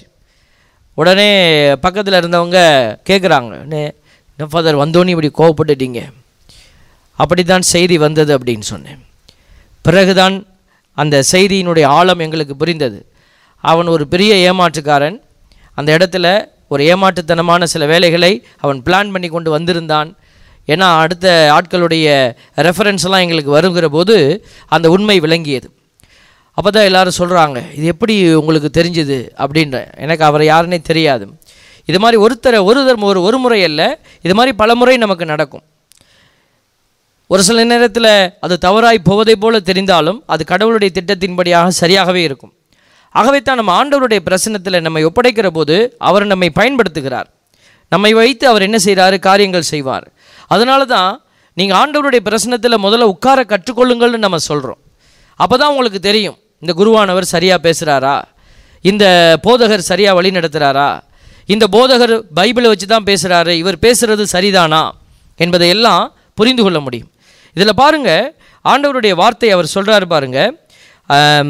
உடனே பக்கத்தில் இருந்தவங்க கேட்குறாங்க என்ன ஃபாதர் வந்தோன்னே இப்படி கோவப்பட்டுட்டீங்க அப்படித்தான் செய்தி வந்தது அப்படின்னு சொன்னேன் பிறகுதான் அந்த செய்தியினுடைய ஆழம் எங்களுக்கு புரிந்தது அவன் ஒரு பெரிய ஏமாற்றுக்காரன் அந்த இடத்துல ஒரு ஏமாற்றுத்தனமான சில வேலைகளை அவன் பிளான் பண்ணி கொண்டு வந்திருந்தான் ஏன்னா அடுத்த ஆட்களுடைய ரெஃபரன்ஸ் எல்லாம் எங்களுக்கு வருகிற போது அந்த உண்மை விளங்கியது அப்போ தான் எல்லாரும் சொல்கிறாங்க இது எப்படி உங்களுக்கு தெரிஞ்சுது அப்படின்ற எனக்கு அவரை யாருன்னே தெரியாது இது மாதிரி ஒருத்தரை ஒரு தரம் ஒரு ஒரு முறை அல்ல இது மாதிரி பல முறை நமக்கு நடக்கும் ஒரு சில நேரத்தில் அது தவறாய் போவதை போல தெரிந்தாலும் அது கடவுளுடைய திட்டத்தின்படியாக சரியாகவே இருக்கும் ஆகவே தான் நம்ம ஆண்டவருடைய பிரசன்னத்தில் நம்மை ஒப்படைக்கிற போது அவர் நம்மை பயன்படுத்துகிறார் நம்மை வைத்து அவர் என்ன செய்கிறாரு காரியங்கள் செய்வார் அதனால தான் நீங்கள் ஆண்டவருடைய பிரசன்னத்தில் முதல்ல உட்கார கற்றுக்கொள்ளுங்கள்னு நம்ம சொல்கிறோம் அப்போ தான் உங்களுக்கு தெரியும் இந்த குருவானவர் சரியாக பேசுகிறாரா இந்த போதகர் சரியாக வழி நடத்துகிறாரா இந்த போதகர் பைபிளை வச்சு தான் பேசுகிறாரு இவர் பேசுகிறது சரிதானா என்பதை எல்லாம் புரிந்து கொள்ள முடியும் இதில் பாருங்க ஆண்டவருடைய வார்த்தை அவர் சொல்கிறாரு பாருங்க ஆம்,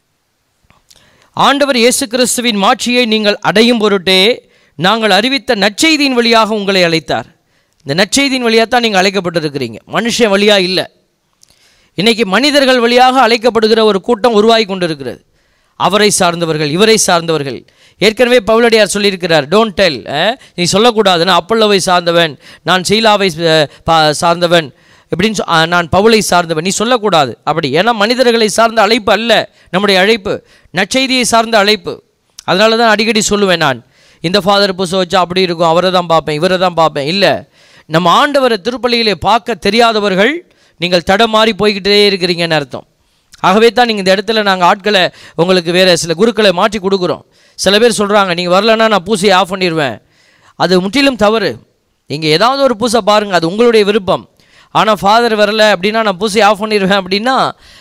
ஆண்டவர் இயேசு கிறிஸ்துவின் மாட்சியை நீங்கள் அடையும் பொருட்டே நாங்கள் அறிவித்த நற்செய்தியின் வழியாக உங்களை அழைத்தார் இந்த நற்செய்தியின் வழியாக தான் நீங்கள் அழைக்கப்பட்டிருக்கிறீங்க மனுஷன் வழியாக இல்லை இன்னைக்கு மனிதர்கள் வழியாக அழைக்கப்படுகிற ஒரு கூட்டம் உருவாகி கொண்டிருக்கிறது அவரை சார்ந்தவர்கள் இவரை சார்ந்தவர்கள் ஏற்கனவே பவுலடியார் சொல்லியிருக்கிறார் டோன்ட் டெல் நீ சொல்லக்கூடாது நான் அப்பல்லோவை சார்ந்தவன் நான் சீலாவை அஹ், பா- சார்ந்தவன் எப்படின்னு சொ- அஹ், நான் பவுலை சார்ந்தவன் நீ சொல்லக்கூடாது அப்படி ஏன்னா மனிதர்களை சார்ந்த அழைப்பு அல்ல நம்முடைய அழைப்பு நற்செய்தியை சார்ந்த அழைப்பு அதனால தான் அடிக்கடி சொல்லுவேன் நான் இந்த ஃபாதர் புதுசு வச்சா அப்படி இருக்கும் அவரை தான் பார்ப்பேன் இவரை தான் பார்ப்பேன் இல்லை நம்ம ஆண்டவரை திருப்பலியிலே பார்க்க தெரியாதவர்கள் நீங்கள் தடமாறி போய்கிட்டே இருக்கிறீங்கன்னு அர்த்தம் ஆகவே தான் நீங்கள் இந்த இடத்துல நாங்கள் ஆட்களை உங்களுக்கு வேறு சில குருக்களை மாற்றி கொடுக்குறோம் சில பேர் சொல்கிறாங்க நீங்கள் வரலன்னா நான் பூசையை ஆஃப் பண்ணிடுவேன் அது முற்றிலும் தவறு நீங்கள் ஏதாவது ஒரு பூசை பாருங்கள் அது உங்களுடைய விருப்பம் ஆனால் ஃபாதர் வரல அப்படின்னா நான் பூசையை ஆஃப் பண்ணிடுவேன் அப்படின்னா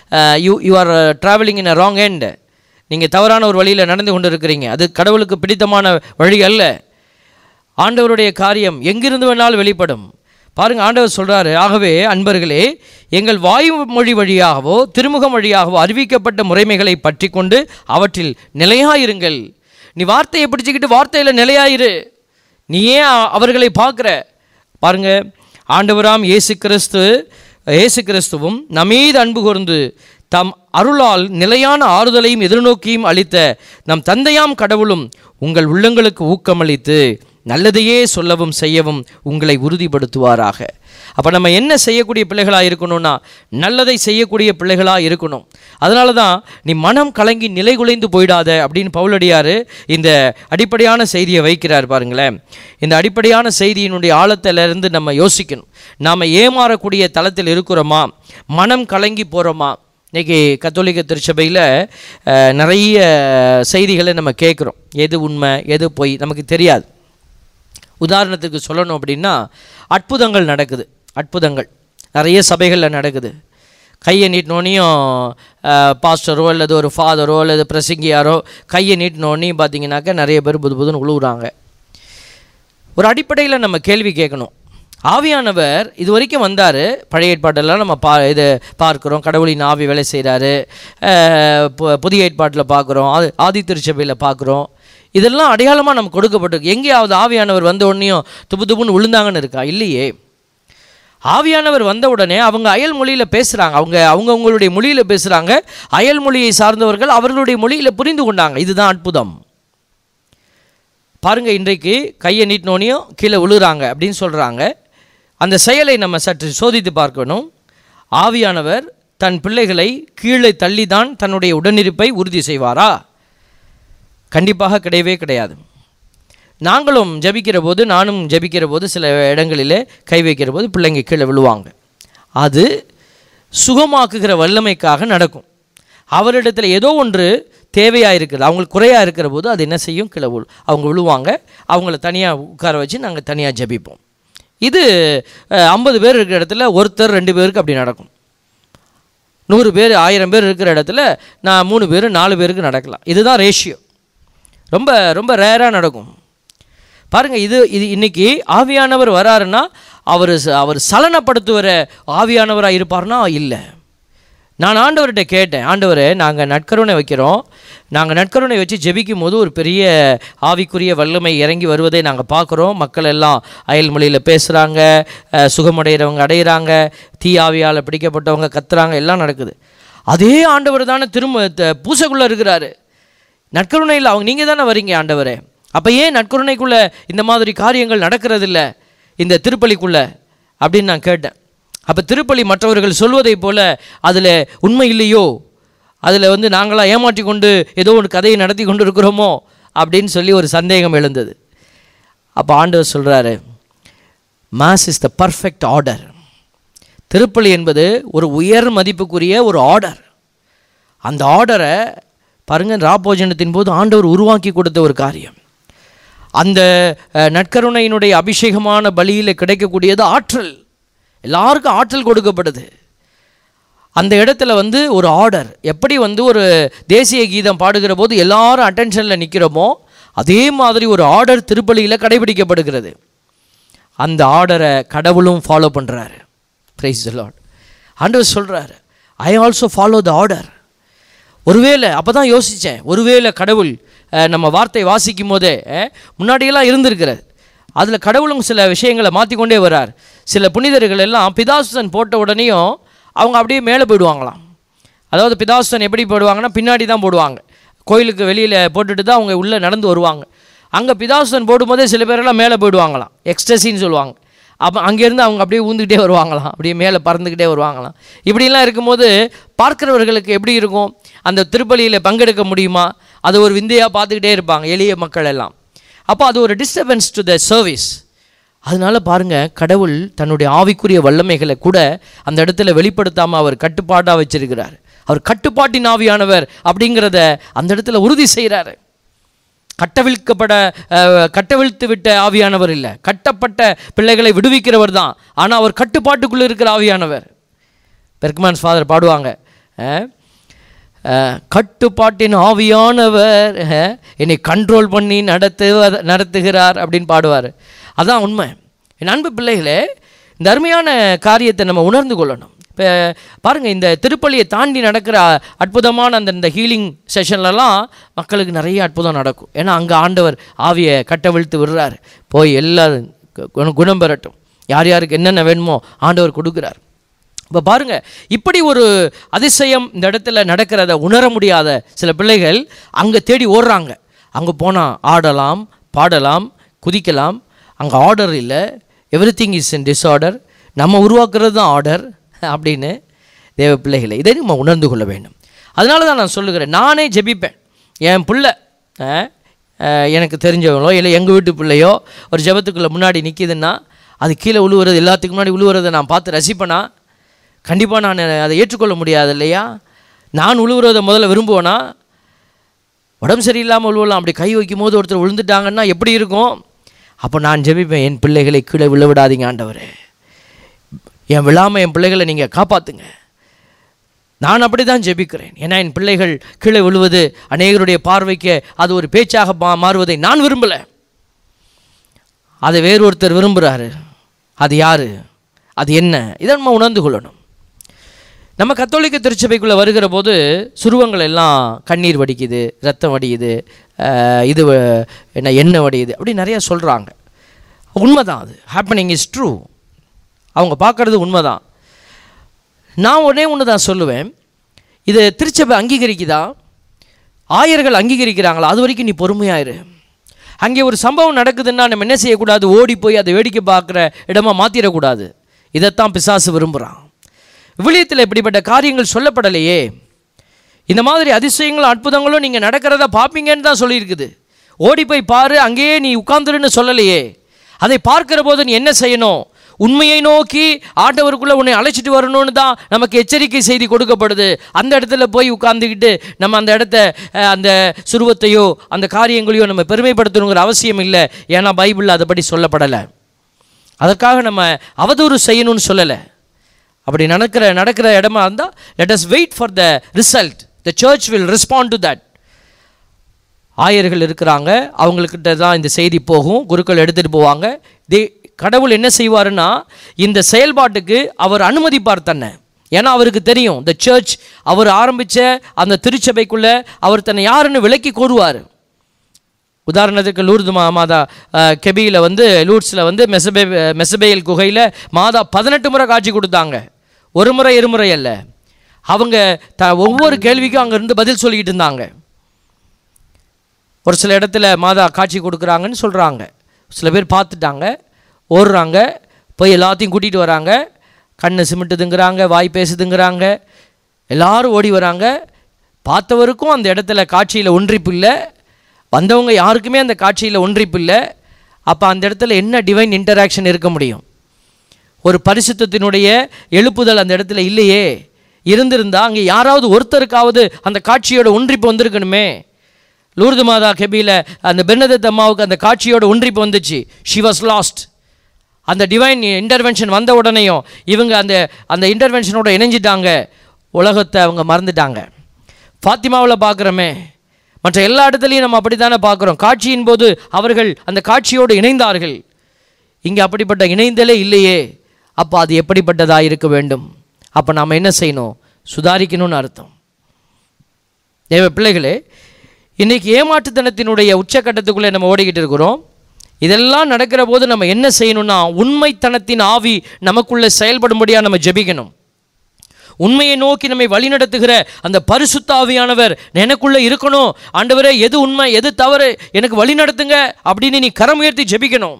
you you are travelling in a wrong end நீங்கள் தவறான ஒரு வழியில் நடந்து கொண்டு இருக்கிறீங்க அது கடவுளுக்கு பிடித்தமான வழி அல்ல ஆண்டவருடைய காரியம் எங்கிருந்து வேணாலும் வெளிப்படும் பாருங்க ஆண்டவர் சொல்றாரு ஆகவே அன்பர்களே எங்கள் வாய்மொழி வழியாகவோ திருமுகம் வழியாகவோ அறிவிக்கப்பட்ட முறைமைகளை பற்றி கொண்டு அவற்றில் நிலையாயிருங்கள் நீ வார்த்தையை பிடிச்சிக்கிட்டு வார்த்தையில் நிலையாயிரு நீ ஏன் அ- அவர்களை பார்க்குற பாருங்க ஆண்டவராம் இயேசு கிறிஸ்து இயேசு கிறிஸ்துவும் நம்மீது அன்பு கூர்ந்து தம் அருளால் நிலையான ஆறுதலையும் எதிர்நோக்கியும் அளித்த நம் தந்தையாம் கடவுளும் உங்கள் உள்ளங்களுக்கு ஊக்கமளித்து நல்லதையே சொல்லவும் செய்யவும் உங்களை உறுதிப்படுத்துவாராக அப்போ நம்ம என்ன செய்யக்கூடிய பிள்ளைகளாக இருக்கணும்னா நல்லதை செய்யக்கூடிய பிள்ளைகளாக இருக்கணும் அதனால தான் நீ மனம் கலங்கி நிலை குலைந்து போயிடாத அப்படின்னு பவுலடியார் இந்த அடிப்படையான செய்தியை வைக்கிறார் பாருங்களேன் இந்த அடிப்படையான செய்தியினுடைய ஆழத்திலிருந்து நம்ம யோசிக்கணும் நாம் ஏமாறக்கூடிய தளத்தில் இருக்கிறோமா மனம் கலங்கி போகிறோமா இன்றைக்கி கத்தோலிக்க திருச்சபையில் அஹ், நிறைய செய்திகளை நம்ம கேட்குறோம் எது உண்மை எது பொய் நமக்கு தெரியாது உதாரணத்துக்கு சொல்லணும் அப்படின்னா அற்புதங்கள் நடக்குது அற்புதங்கள் நிறைய சபைகளில் நடக்குது கையை நீட்டினோனையும் பாஸ்டரோ அல்லது ஒரு ஃபாதரோ அல்லது பிரசங்கியாரோ கையை நீட்டினோனையும் பார்த்தீங்கன்னாக்கா நிறைய பேர் புது புதுன்னு உழுவுறாங்க ஒரு அடிப்படையில் நம்ம கேள்வி கேட்கணும் ஆவியானவர் இது வரைக்கும் வந்தார் பழைய ஏற்பாட்டெல்லாம் நம்ம பா இது பார்க்குறோம் கடவுளின் ஆவி வேலை செய்கிறாரு புதிய ஏற்பாட்டில் பார்க்குறோம் ஆதி ஆதி திருச்சபையில் பார்க்குறோம் இதெல்லாம் அடையாளமாக நமக்கு கொடுக்கப்பட்டிருக்கு எங்கேயாவது ஆவியானவர் வந்த உடனேயும் துப்பு துப்புன்னு விழுந்தாங்கன்னு இருக்கா இல்லையே ஆவியானவர் வந்த உடனே அவங்க அயல் மொழியில் பேசுகிறாங்க அவங்க அவங்கவுங்களுடைய மொழியில் பேசுகிறாங்க அயல் மொழியை சார்ந்தவர்கள் அவர்களுடைய மொழியில் புரிந்து கொண்டாங்க இதுதான் அற்புதம் பாருங்க இன்றைக்கு கையை நீட்டினோனையும் கீழே விழுறாங்க அப்படின்னு சொல்கிறாங்க அந்த செயலை நம்ம சற்று சோதித்து பார்க்கணும் ஆவியானவர் தன் பிள்ளைகளை கீழே தள்ளி தான் தன்னுடைய உடனிருப்பை உறுதி செய்வாரா கண்டிப்பாக கிடையவே கிடையாது நாங்களும் ஜெபிக்கிற போது நானும் ஜெபிக்கிற போது சில இடங்களிலே கை வைக்கிற போது பிள்ளைங்க கீழே விழுவாங்க அது சுகமாக்குகிற வல்லமைக்காக நடக்கும் அவரிடத்தில் ஏதோ ஒன்று தேவையாக இருக்கிறது அவங்களுக்கு குறையாக இருக்கிற போது அது என்ன செய்யும் கீழே விழு அவங்க விழுவாங்க அவங்கள தனியாக உட்கார வச்சு நாங்கள் தனியாக ஜெபிப்போம் இது ஐம்பது பேர் இருக்கிற இடத்துல ஒருத்தர் ரெண்டு பேருக்கு அப்படி நடக்கும் நூறு பேர் ஆயிரம் பேர் இருக்கிற இடத்துல நான் மூணு பேர் நாலு பேருக்கு நடக்கலாம் இதுதான் ரேஷியோ ரொம்ப ரொம்ப ரேராக நடக்கும் பாருங்கள் இது இது இன்னைக்கு ஆவியானவர் வராருன்னா அவர் ச- அவர் சலனப்படுத்துகிற ஆவியானவராக இருப்பார்னா இல்லை நான் ஆண்டவர்கிட்ட கேட்டேன் ஆண்டவரே நாங்கள் நட்கருணை வைக்கிறோம் நாங்கள் நட்கருணை வச்சு ஜெபிக்கும் போது ஒரு பெரிய ஆவிக்குரிய வல்லமை இறங்கி வருவதை நாங்கள் பார்க்குறோம் மக்கள் எல்லாம் அயல் மொழியில் பேசுகிறாங்க சுகமடைகிறவங்க அடையிறாங்க தீ ஆவியால் பிடிக்கப்பட்டவங்க கத்துறாங்க எல்லாம் நடக்குது அதே ஆண்டவர் தானே திரும்ப த- பூசைக்குள்ளே இருக்கிறாரு நற்கருணையில் அவங்க நீங்கள் தானே வரீங்க ஆண்டவரே அப்போ ஏன் நற்கருணைக்குள்ளே இந்த மாதிரி காரியங்கள் நடக்கிறதில்ல இந்த திருப்பலிக்குள்ளே அப்படின்னு நான் கேட்டேன் அப்போ திருப்பலி மற்றவர்கள் சொல்வதைப் போல அதில் உண்மை இல்லையோ அதில் வந்து நாங்களாம் ஏமாற்றி கொண்டு ஏதோ ஒரு கதையை நடத்தி கொண்டு இருக்கிறோமோ அப்படின்னு சொல்லி ஒரு சந்தேகம் எழுந்தது அப்போ ஆண்டவர் சொல்கிறாரு Mass is the perfect order திருப்பலி என்பது ஒரு உயர் மதிப்புக்குரிய ஒரு ஆர்டர் அந்த ஆர்டரை பாருங்கள் ராபோஜனத்தின் போது ஆண்டவர் உருவாக்கி கொடுத்த ஒரு காரியம் அந்த அஹ், நற்கருணையினுடைய அபிஷேகமான பலியில் கிடைக்கக்கூடியது ஆற்றல் எல்லாருக்கும் ஆற்றல் கொடுக்கப்படுது அந்த இடத்துல வந்து ஒரு ஆர்டர் எப்படி வந்து ஒரு தேசிய கீதம் பாடுகிற போது எல்லாரும் அட்டென்ஷனில் நிற்கிறோமோ அதே மாதிரி ஒரு ஆர்டர் திருப்பலியில் கடைபிடிக்கப்படுகிறது அந்த ஆர்டரை கடவுளும் ஃபாலோ பண்ணுறாரு பிரைஸ் லார்ட் ஆண்டவர் சொல்கிறாரு I also follow the order ஒருவேளை அப்போ தான் யோசித்தேன் ஒருவேளை கடவுள் அஹ், நம்ம வார்த்தை வாசிக்கும் போதே அஹ், முன்னாடியெல்லாம் இருந்திருக்கிறது அதில் கடவுளும் சில விஷயங்களை மாற்றிக்கொண்டே வரார் சில புனிதர்கள் எல்லாம் பிதாசுதன் போட்ட உடனேயும் அவங்க அப்படியே மேலே போயிடுவாங்களாம் அதாவது பிதாசுதன் எப்படி போடுவாங்கன்னா பின்னாடி தான் போடுவாங்க கோயிலுக்கு வெளியில் போட்டுட்டு தான் அவங்க உள்ளே நடந்து வருவாங்க அங்கே பிதாசுதன் போடும்போதே சில பேரெல்லாம் மேலே போயிடுவாங்களாம் எக்ஸ்டசின்னு சொல்லுவாங்க அப்போ அங்கேருந்து அவங்க அப்படியே ஊந்துக்கிட்டே வருவாங்களாம் அப்படியே மேலே பறந்துக்கிட்டே வருவாங்களாம் இப்படிலாம் இருக்கும்போது பார்க்குறவர்களுக்கு எப்படி இருக்கும் அந்த திருப்பலியில் பங்கெடுக்க முடியுமா அது ஒரு விந்தையாக பார்த்துக்கிட்டே இருப்பாங்க எளிய மக்கள் எல்லாம் அப்போ அது ஒரு டிஸ்டர்பன்ஸ் டு த சர்வீஸ் அதனால பாருங்க கடவுள் தன்னுடைய ஆவிக்குரிய வல்லமைகளை கூட அந்த இடத்துல வெளிப்படுத்தாமல் அவர் கட்டுப்பாடாக வச்சிருக்கிறார் அவர் கட்டுப்பாட்டின் ஆவியானவர் அப்படிங்கிறத அந்த இடத்துல உறுதி செய்கிறாரு கட்டவிழ்க்கப்பட அஹ், கட்டவிழ்த்து விட்ட ஆவியானவர் இல்லை கட்டப்பட்ட பிள்ளைகளை விடுவிக்கிறவர் தான் ஆனால் அவர் கட்டுப்பாட்டுக்குள்ளே இருக்கிற ஆவியானவர் பெர்க்மான்ஸ் ஃபாதர் பாடுவாங்க அஹ், அஹ், கட்டுப்பாட்டின் ஆவியானவர் அஹ், என்னை கண்ட்ரோல் பண்ணி நடத்து நடத்துகிறார் அப்படின்னு பாடுவார் அதான் உண்மை என் அன்பு பிள்ளைகளே இந்த அருமையான காரியத்தை நம்ம உணர்ந்து கொள்ளணும் இப்போ பாருங்கள் இந்த திருப்பலியை தாண்டி நடக்கிற அற்புதமான அந்த இந்த ஹீலிங் செஷன்லலாம் மக்களுக்கு நிறைய அற்புதம் நடக்கும் ஏன்னா அங்கே ஆண்டவர் ஆவியை கட்டவிழ்த்து விடுறாரு போய் எல்லாரும் கு- குண- குணம் பெறட்டும் யார் யாருக்கு என்னென்ன வேணுமோ ஆண்டவர் கொடுக்குறார் இப்போ பாருங்க இப்படி ஒரு அதிசயம் இந்த இடத்துல நடக்கிறத உணர முடியாத சில பிள்ளைகள் அங்கே தேடி ஓடுறாங்க அங்கே போனால் ஆடலாம் பாடலாம் குதிக்கலாம் அங்கே ஆர்டர் இல்லை everything is in disorder நம்ம உருவாக்குறது தான் ஆர்டர் அப்படின்னு தேவ பிள்ளைகளை இதை நம்ம உணர்ந்து கொள்ள வேண்டும் அதனால தான் நான் சொல்லுகிறேன் நானே ஜெபிப்பேன் என் பிள்ளை அஹ், அஹ், எனக்கு தெரிஞ்சவங்களோ இல்லை எங்கள் வீட்டு பிள்ளையோ ஒரு ஜெபத்துக்குள்ளே முன்னாடி நிற்கிதுன்னா அது கீழே உழுவுறது எல்லாத்துக்கு முன்னாடி உழுவுறதை நான் பார்த்து ரசிப்பேனா கண்டிப்பாக நான் அதை ஏற்றுக்கொள்ள முடியாது இல்லையா நான் உழுவுறதை முதல்ல விரும்புவேனா உடம்பு சரியில்லாமல் உழுவலாம் அப்படி கை வைக்கும் போது ஒருத்தர் விழுந்துட்டாங்கன்னா எப்படி இருக்கும் அப்போ நான் ஜெபிப்பேன் என் பிள்ளைகளை கீழே விழ விடாதீங்க ஆண்டவரே என் விழாமல் என் பிள்ளைகளை நீங்கள் காப்பாற்றுங்க நான் அப்படி தான் ஜெபிக்கிறேன் ஏன்னா என் பிள்ளைகள் கீழே விழுவது அநேகருடைய பார்வைக்கு அது ஒரு பேச்சாக மா மாறுவதை நான் விரும்பலை அதை வேறு ஒருத்தர் விரும்புகிறாரு அது யார் அது என்ன இதை நம்ம உணர்ந்து கொள்ளணும் நம்ம கத்தோலிக்க திருச்சபைக்குள்ளே வருகிற போது சுருவங்கள் எல்லாம் கண்ணீர் வடிக்குது ரத்தம் வடியுது அஹ், இது வ- என்ன எண்ணெய் வடியுது அப்படி நிறைய சொல்கிறாங்க உண்மைதான் அது ஹேப்பனிங் இஸ் ட்ரூ அவங்க பார்க்குறது உண்மைதான் நான் ஒன்றே ஒன்று தான் சொல்லுவேன் இது திருச்சபை அங்கீகரிக்குதா ஆயர்கள் அங்கீகரிக்கிறாங்களா அது வரைக்கும் நீ பொறுமையாயிரு அங்கே ஒரு சம்பவம் நடக்குதுன்னா நம்ம என்ன செய்யக்கூடாது ஓடி போய் அதை வேடிக்கை பார்க்குற இடமா மாற்றிடக்கூடாது இதைத்தான் பிசாசு விரும்புகிறான் விவிலியத்தில் இப்படிப்பட்ட காரியங்கள் சொல்லப்படலையே இந்த மாதிரி அதிசயங்களும் அற்புதங்களும் நீங்கள் நடக்கிறத பார்ப்பீங்கன்னு தான் சொல்லியிருக்குது ஓடி போய் பாரு அங்கேயே நீ உட்கார்ந்துருன்னு சொல்லலையே அதை பார்க்கிற போது நீ என்ன செய்யணும் உண்மையை நோக்கி ஆண்டவருக்குள்ளே உன்னை அழைச்சிட்டு வரணும்னு தான் நமக்கு எச்சரிக்கை செய்தி கொடுக்கப்படுது அந்த இடத்துல போய் உட்கார்ந்துக்கிட்டு நம்ம அந்த இடத்த அஹ், அந்த சுருவத்தையோ அந்த காரியங்களையோ நம்ம பெருமைப்படுத்தணுங்கிற அவசியம் இல்லை ஏன்னா பைபிளில் அதுபடி சொல்லப்படலை அதற்காக நம்ம அவதூறு செய்யணும்னு சொல்லலை அப்படி நடக்கிற நடக்கிற இடமா இருந்தால் let us wait for the result the church will respond to that ஆயர்கள் இருக்கிறாங்க அவங்கக்கிட்ட தான் இந்த செய்தி போகும் குருக்கள் எடுத்துகிட்டு போவாங்க தே கடவுள் என்ன செய்வாருன்னா இந்த செயல்பாட்டுக்கு அவர் அனுமதிப்பார் தன்னை ஏன்னா அவருக்கு தெரியும் த சர்ச் அவர் ஆரம்பித்த அந்த திருச்சபைக்குள்ளே அவர் தன்னை யாருன்னு விலக்கி கூறுவார் உதாரணத்துக்கு லூர்து மா மாதா கெபியில் வந்து லூர்ட்ஸில் வந்து மெசபே மெசபேயல் குகையில் மாதா பதினெட்டு முறை காட்சி கொடுத்தாங்க ஒரு முறை இருமுறை அல்ல அவங்க த ஒவ்வொரு கேள்விக்கும் அங்கே இருந்து பதில் சொல்லிக்கிட்டு இருந்தாங்க ஒரு சில இடத்துல மாதா காட்சி கொடுக்குறாங்கன்னு சொல்கிறாங்க சில பேர் பார்த்துட்டாங்க ஓடுறாங்க போய் எல்லாத்தையும் கூட்டிகிட்டு வராங்க கண்ணு சிமிட்டுதுங்கிறாங்க வாய் பேசுதுங்கிறாங்க எல்லாரும் ஓடி வராங்க பார்த்தவருக்கும் அந்த இடத்துல காட்சியில் ஒன்றிப்பு இல்லை வந்தவங்க யாருக்குமே அந்த காட்சியில் ஒன்றிப்பு இல்லை அப்போ அந்த இடத்துல என்ன டிவைன் இன்டராக்ஷன் இருக்க முடியும் ஒரு பரிசுத்தத்தினுடைய எழுப்புதல் அந்த இடத்துல இல்லையே இருந்திருந்தா அங்கே யாராவது ஒருத்தருக்காவது அந்த காட்சியோட ஒன்றிப்பு வந்திருக்கணுமே லூர்து மாதா கெபியில் அந்த பென்னதத் அம்மாவுக்கு அந்த காட்சியோட ஒன்றிப்பு வந்துச்சு ஷி வாஸ் லாஸ்ட் அந்த டிவைன் இன்டர்வென்ஷன் வந்த உடனேயும் இவங்க அந்த அந்த இன்டர்வென்ஷனோட இணைஞ்சிட்டாங்க உலகத்தை அவங்க மறந்துட்டாங்க ஃபாத்திமாவில் பார்க்குறோமே மற்ற எல்லா இடத்துலையும் நம்ம அப்படி தானே பார்க்குறோம் காட்சியின் போது அவர்கள் அந்த காட்சியோடு இணைந்தார்கள் இங்கே அப்படிப்பட்ட இணைந்தலே இல்லையே அப்போ அது எப்படிப்பட்டதாக இருக்க வேண்டும் அப்போ நாம் என்ன செய்யணும் சுதாரிக்கணும்னு அர்த்தம் தேவ பிள்ளைகளே இன்றைக்கி ஏமாற்றுத்தனத்தினுடைய உச்சக்கட்டத்துக்குள்ளே நம்ம ஓடிக்கிட்டு இருக்கிறோம் இதெல்லாம் நடக்கிற போது நம்ம என்ன செய்யணும்னா உண்மைத்தனத்தின் ஆவி நமக்குள்ளே செயல்படும்படியாக நம்ம ஜெபிக்கணும் உண்மையை நோக்கி நம்மை வழிநடத்துகிற அந்த பரிசுத்தாவியானவர் எனக்குள்ளே இருக்கணும் ஆண்டவரே எது உண்மை எது தவறு எனக்கு வழி நடத்துங்க அப்படின்னு நீ கரம் உயர்த்தி ஜெபிக்கணும்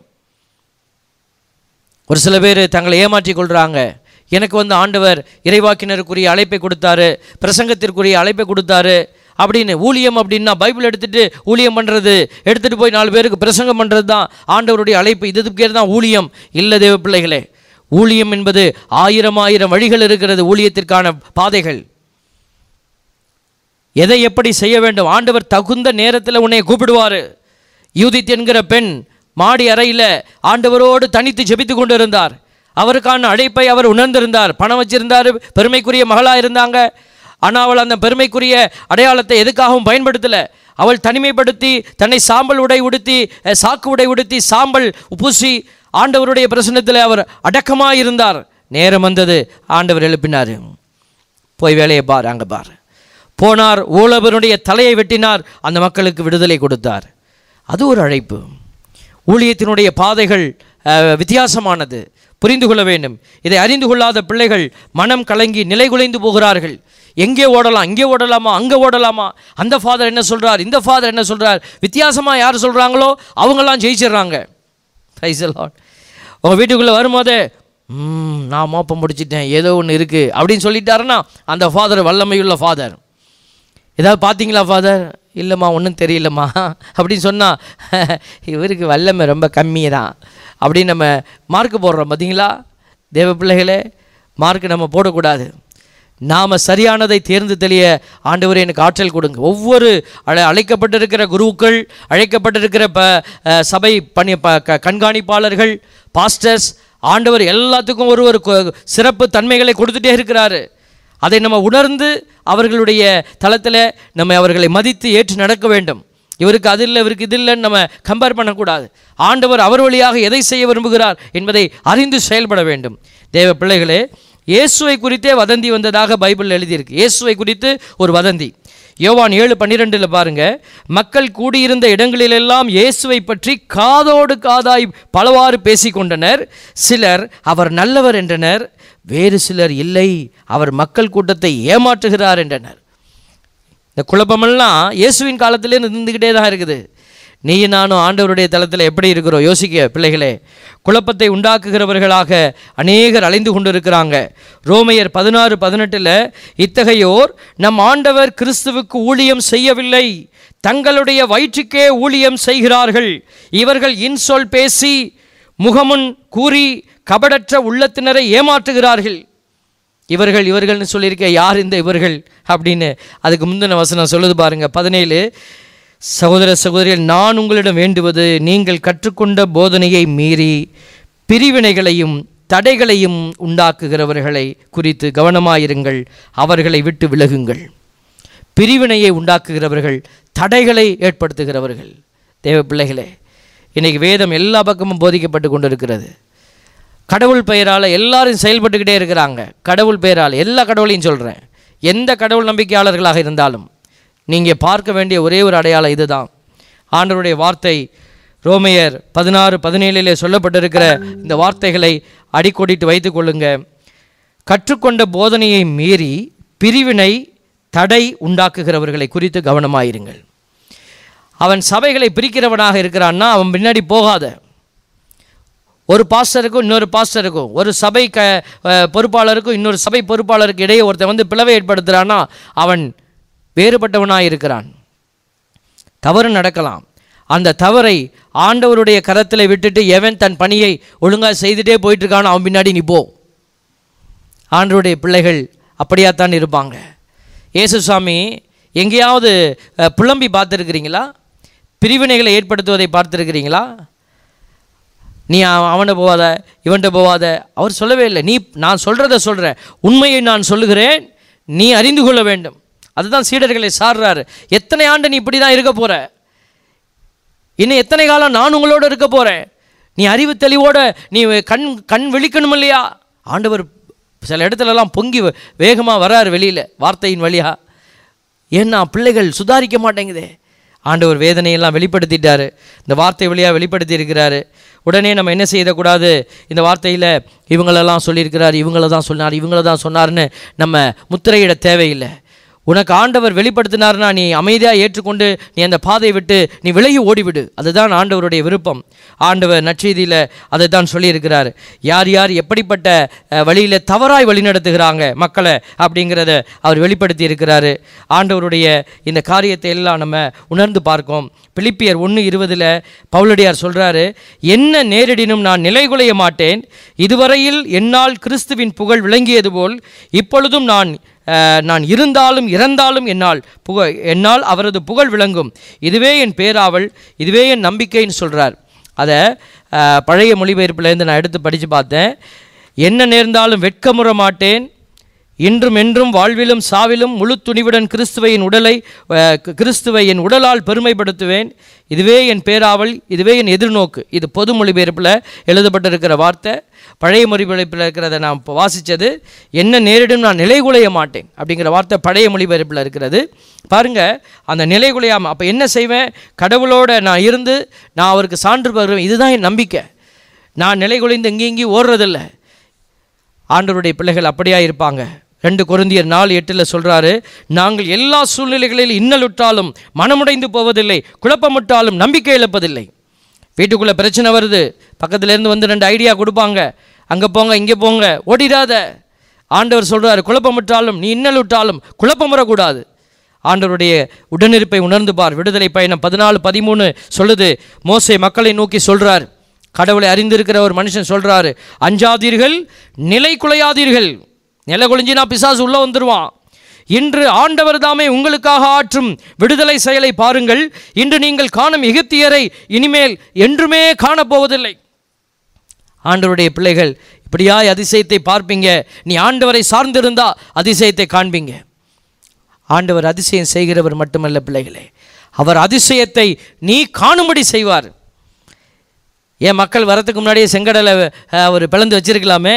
ஒரு சில பேர் தங்களை ஏமாற்றிக் கொள்கிறாங்க எனக்கு வந்து ஆண்டவர் இறைவாக்கினருக்குரிய அழைப்பை கொடுத்தாரு பிரசங்கத்திற்குரிய அழைப்பை கொடுத்தாரு அப்படின்னு ஊழியம் அப்படின்னா பைபிள் எடுத்துட்டு ஊழியம் பண்ணுறது எடுத்துகிட்டு போய் நாலு பேருக்கு பிரசங்கம் பண்ணுறது தான் ஆண்டவருடைய அழைப்பு இது பேர் தான் ஊழியம் இல்லை தேவ பிள்ளைகளே ஊழியம் என்பது ஆயிரம் ஆயிரம் வழிகள் இருக்கிறது ஊழியத்திற்கான பாதைகள் எதை எப்படி செய்ய வேண்டும் ஆண்டவர் தகுந்த நேரத்தில் உன்னை கூப்பிடுவார் யூதித் என்கிற பெண் மாடி அறையில் ஆண்டவரோடு தனித்து ஜெபித்து கொண்டு இருந்தார் அவருக்கான அழைப்பை அவர் உணர்ந்திருந்தார் பணம் வச்சிருந்தார் பெருமைக்குரிய மகளாக இருந்தாங்க ஆனால் அவள் அந்த பெருமைக்குரிய அடையாளத்தை எதுக்காகவும் பயன்படுத்தலை அவள் தனிமைப்படுத்தி தன்னை சாம்பல் உடை உடுத்தி அஹ், சாக்கு உடை உடுத்தி சாம்பல் பூசி ஆண்டவருடைய பிரசன்னத்தில் அவர் அடக்கமாக இருந்தார் நேரம் வந்தது ஆண்டவர் எழுப்பினார் போய் வேலையை பார் அங்கே பார் போனார் ஓலவருடைய தலையை வெட்டினார் அந்த மக்களுக்கு விடுதலை கொடுத்தார் அது ஒரு அழைப்பு ஊழியத்தினுடைய பாதைகள் அஹ், வித்தியாசமானது புரிந்து கொள்ள வேண்டும் இதை அறிந்து கொள்ளாத பிள்ளைகள் மனம் கலங்கி நிலைகுலைந்து போகிறார்கள் எங்கே ஓடலாம் இங்கே ஓடலாமா அங்கே ஓடலாமா அந்த ஃபாதர் என்ன சொல்றார் இந்த ஃபாதர் என்ன சொல்றார் வித்தியாசமாக யார் சொல்கிறாங்களோ அவங்கெல்லாம் ஜெயிச்சிடுறாங்க பிரைஸ் லார்ட் உங்கள் வீட்டுக்குள்ளே வரும்போதே "ம், நான் மோப்பம் முடிச்சிட்டேன் ஏதோ ஒன்று இருக்குது அப்படின்னு சொல்லிட்டாருன்னா அந்த ஃபாதர் வல்லமையுள்ள ஃபாதர் ஏதாவது பார்த்தீங்களா ஃபாதர் இல்லைம்மா ஒன்றும் தெரியலம்மா அப்படின்னு சொன்னால் இவருக்கு வல்லமை ரொம்ப கம்மி தான் அப்படின்னு நம்ம மார்க் போடுறோம் பார்த்தீங்களா தேவ பிள்ளைகளே மார்க் நம்ம போடக்கூடாது நாம் சரியானதை தேர்ந்து தெளிய ஆண்டவரே எனக்கு ஆற்றல் கொடுங்க ஒவ்வொரு அழை அழைக்கப்பட்டிருக்கிற குருக்கள் அழைக்கப்பட்டிருக்கிற ப அஹ், சபை பணி ப க- கண்காணிப்பாளர்கள் பாஸ்டர்ஸ் ஆண்டவர் எல்லாத்துக்கும் ஒரு ஒரு கு- சிறப்பு தன்மைகளை கொடுத்துட்டே இருக்கிறாரு அதை நம்ம உணர்ந்து அவர்களுடைய தளத்தில் நம்ம அவர்களை மதித்து ஏற்று நடக்க வேண்டும் இவருக்கு அது இல்லை இவருக்கு இது இல்லைன்னு நம்ம கம்பேர் பண்ணக்கூடாது ஆண்டவர் அவர் வழியாக எதை செய்ய விரும்புகிறார் என்பதை அறிந்து செயல்பட வேண்டும் தேவ பிள்ளைகளே இயேசுவை குறித்தே வதந்தி வந்ததாக பைபிள் எழுதியிருக்கு இயேசுவை குறித்து ஒரு வதந்தி யோவான் ஏழு பன்னிரெண்டில் பாருங்க மக்கள் கூடியிருந்த இடங்களிலெல்லாம் இயேசுவை பற்றி காதோடு காதாய் பலவாறு பேசிக்கொண்டனர் சிலர் அவர் நல்லவர் என்றனர் வேறு சிலர் இல்லை அவர் மக்கள் கூட்டத்தை ஏமாற்றுகிறார் என்றனர் இந்த குழப்பமெல்லாம் இயேசுவின் காலத்திலே இருந்துக்கிட்டே தான் இருக்குது நீயும் நானும் ஆண்டவருடைய தளத்தில் எப்படி இருக்கிறோம் யோசிக்க பிள்ளைகளே குழப்பத்தை உண்டாக்குகிறவர்களாக அநேகர் அலைந்து கொண்டிருக்கிறாங்க ரோமையர் பதினாறு பதினெட்டில் இத்தகையோர் நம் ஆண்டவர் கிறிஸ்துவுக்கு ஊழியம் செய்யவில்லை தங்களுடைய வயிற்றுக்கே ஊழியம் செய்கிறார்கள் இவர்கள் இன்சொல் பேசி முகமுன் கூறி கபடற்ற உள்ளத்தினரை ஏமாற்றுகிறார்கள் இவர்கள் இவர்கள்னு சொல்லியிருக்க யார் இந்த இவர்கள் அப்படின்னு அதுக்கு முந்தின வசனம் சொல்லுது பாருங்க பதினேழு சகோதர சகோதரிகள் நான் உங்களிடம் வேண்டுவது நீங்கள் கற்றுக்கொண்ட போதனையை மீறி பிரிவினைகளையும் தடைகளையும் உண்டாக்குகிறவர்களை குறித்து கவனமாயிருங்கள் அவர்களை விட்டு விலகுங்கள் பிரிவினையை உண்டாக்குகிறவர்கள் தடைகளை ஏற்படுத்துகிறவர்கள் தேவ பிள்ளைகளே இன்னைக்கு வேதம் எல்லா பக்கமும் போதிக்கப்பட்டு கொண்டிருக்கிறது கடவுள் பெயரால் எல்லாரும் செயல்பட்டுக்கிட்டே இருக்கிறாங்க கடவுள் பெயரால் எல்லா கடவுளையும் சொல்கிறேன் எந்த கடவுள் நம்பிக்கையாளர்களாக இருந்தாலும் நீங்கள் பார்க்க வேண்டிய ஒரே ஒரு அடையாளம் இதுதான் ஆண்டவருடைய வார்த்தை ரோமையர் பதினாறு பதினேழிலே சொல்லப்பட்டிருக்கிற இந்த வார்த்தைகளை அடிக்கோடிட்டு வைத்துக் கொள்ளுங்க கற்றுக்கொண்ட போதனையை மீறி பிரிவினை தடை உண்டாக்குகிறவர்களை குறித்து கவனமாயிருங்கள் அவன் சபைகளை பிரிக்கிறவனாக இருக்கிறான்னா அவன் பின்னாடி போகாத ஒரு பாஸ்டருக்கும் இன்னொரு பாஸ்டருக்கும் ஒரு சபை க அஹ், பொறுப்பாளருக்கும் இன்னொரு சபை பொறுப்பாளருக்கு இடையே ஒருத்தன் வந்து பிளவை ஏற்படுத்துகிறான்னா அவன் வேறுபட்டவனாய் இருக்கிறான் தவறு நடக்கலாம் அந்த தவறை ஆண்டவருடைய கரத்தில் விட்டுட்டு எவன் தன் பணியை ஒழுங்காக செய்துட்டே போயிட்டு இருக்கானோ அவன் பின்னாடி நீ போ ஆண்டவருடைய பிள்ளைகள் அப்படியாத்தான் இருப்பாங்க இயேசு சுவாமி எங்கேயாவது அஹ், புலம்பி பார்த்துருக்கிறீங்களா பிரிவினைகளை ஏற்படுத்துவதை பார்த்துருக்கிறீங்களா நீ அவ- அவன்கிட்ட போவாத இவன்கிட்ட போவாத அவர் சொல்லவே இல்லை நீ நான் சொல்கிறத சொல்கிறேன் உண்மையை நான் சொல்லுகிறேன் நீ அறிந்து கொள்ள வேண்டும் அதுதான் சீடர்களை சாடுறாரு எத்தனை ஆண்டு நீ இப்படி தான் இருக்க போகிற இன்னும் எத்தனை காலம் நான் உங்களோட இருக்க போகிறேன் நீ அறிவு தெளிவோட நீ கண் கண் விழிக்கணும் இல்லையா ஆண்டவர் சில இடத்துலலாம் பொங்கி வேகமாக வராரு வெளியில் வார்த்தையின் வழியா ஏன்னா பிள்ளைகள் சுதாரிக்க மாட்டேங்குதே ஆண்டவர் வேதனையெல்லாம் வெளிப்படுத்திட்டாரு இந்த வார்த்தை வழியாக வெளிப்படுத்தி இருக்கிறாரு உடனே நம்ம என்ன செய்யக்கூடாது இந்த வார்த்தையில் இவங்களெல்லாம் சொல்லியிருக்கிறார் இவங்கள தான் சொன்னார் இவங்கள தான் சொன்னார்னு நம்ம முத்திரையிட தேவையில்லை உனக்கு ஆண்டவர் வெளிப்படுத்தினார்னா நீ அமைதியாக ஏற்றுக்கொண்டு நீ அந்த பாதையை விட்டு நீ விலகி ஓடிவிடு அதுதான் ஆண்டவருடைய விருப்பம் ஆண்டவர் நற்செய்தியில் அதை தான் சொல்லியிருக்கிறார் யார் யார் எப்படிப்பட்ட அஹ், வழியில் தவறாய் வழிநடத்துகிறாங்க மக்களை அப்படிங்கிறத அவர் வெளிப்படுத்தி இருக்கிறாரு ஆண்டவருடைய இந்த காரியத்தை எல்லாம் நம்ம உணர்ந்து பார்க்கோம் பிலிப்பியர் ஒன்று இருபதில் பவுலடியார் சொல்கிறாரு என்ன நேரிடினும் நான் நிலைகுலைய மாட்டேன் இதுவரையில் என்னால் கிறிஸ்துவின் புகழ் விளங்கியது போல் இப்பொழுதும் நான் அஹ், நான் இருந்தாலும் இறந்தாலும் என்னால் புக என்னால் அவரது புகழ் விளங்கும் இதுவே என் பேராவல் இதுவே என் நம்பிக்கைன்னு சொல்கிறார் அதை அஹ், பழைய மொழிபெயர்ப்புலேருந்து நான் எடுத்து படித்து பார்த்தேன் என்ன நேர்ந்தாலும் வெட்கமுற மாட்டேன் இன்றும் என்றும் வாழ்விலும் சாவிலும் முழு துணிவுடன் கிறிஸ்துவை என் உடலை அஹ், கு- கிறிஸ்துவை என் உடலால் பெருமைப்படுத்துவேன் இதுவே என் பேராவல் இதுவே என் எதிர்நோக்கு இது பொது மொழிபெயர்ப்பில் எழுதப்பட்டிருக்கிற வார்த்தை பழைய மொழிபெயர்ப்பில் இருக்கிறத நான் இப்போ வாசித்தது என்ன நேரிடும் நான் நிலைகுலைய மாட்டேன் அப்படிங்கிற வார்த்தை பழைய மொழிபெயர்ப்பில் இருக்கிறது பாருங்க அந்த நிலைகுலையாமல் அப்போ என்ன செய்வேன் கடவுளோட நான் இருந்து நான் அவருக்கு சான்று பகருவேன் இதுதான் என் நம்பிக்கை நான் நிலைகுலைந்து இங்கேயும் இங்கேயும் ஓடுறதில்லை ஆண்டவருடைய பிள்ளைகள் அப்படியா இருப்பாங்க ரெண்டு கொருந்தியர் நாலு எட்டில் சொல்கிறாரு நாங்கள் எல்லா சூழ்நிலைகளில் இன்னலுற்றாலும் மனமுடைந்து போவதில்லை குழப்பமுட்டாலும் நம்பிக்கை இழப்பதில்லை வீட்டுக்குள்ளே பிரச்சனை வருது பக்கத்துலேருந்து வந்து ரெண்டு ஐடியா கொடுப்பாங்க அங்கே போங்க இங்கே போங்க ஓடிடாத ஆண்டவர் சொல்கிறாரு குழப்பமுற்றாலும் நீ இன்னலுற்றாலும் குழப்பம் வரக்கூடாது ஆண்டவருடைய உடனிருப்பை உணர்ந்து பார் விடுதலை பயணம் பதினாலு பதிமூணு சொல்லுது மோசே மக்களை நோக்கி சொல்றார் கடவுளை அறிந்திருக்கிற ஒரு மனுஷன் சொல்றாரு அஞ்சாதீர்கள் நிலை குலையாதீர்கள் நிலை குலைஞ்சினா பிசாசு உள்ள வந்துருவான் இன்று ஆண்டவர் தாமே உங்களுக்காக ஆற்றும் விடுதலை செயலை பாருங்கள் இன்று நீங்கள் காணும் எகிப்தியரை இனிமேல் என்றுமே காணப்போவதில்லை ஆண்டவருடைய பிள்ளைகள் இப்படியாய் அதிசயத்தை பார்ப்பீங்க நீ ஆண்டவரை சார்ந்திருந்தா அதிசயத்தை காண்பீங்க ஆண்டவர் அதிசயம் செய்கிறவர் மட்டுமல்ல பிள்ளைகளே அவர் அதிசயத்தை நீ காணும்படி செய்வார் ஏன் மக்கள் வரத்துக்கு முன்னாடியே செங்கடலை அஹ், அவர் பிளந்து வச்சிருக்கலாமே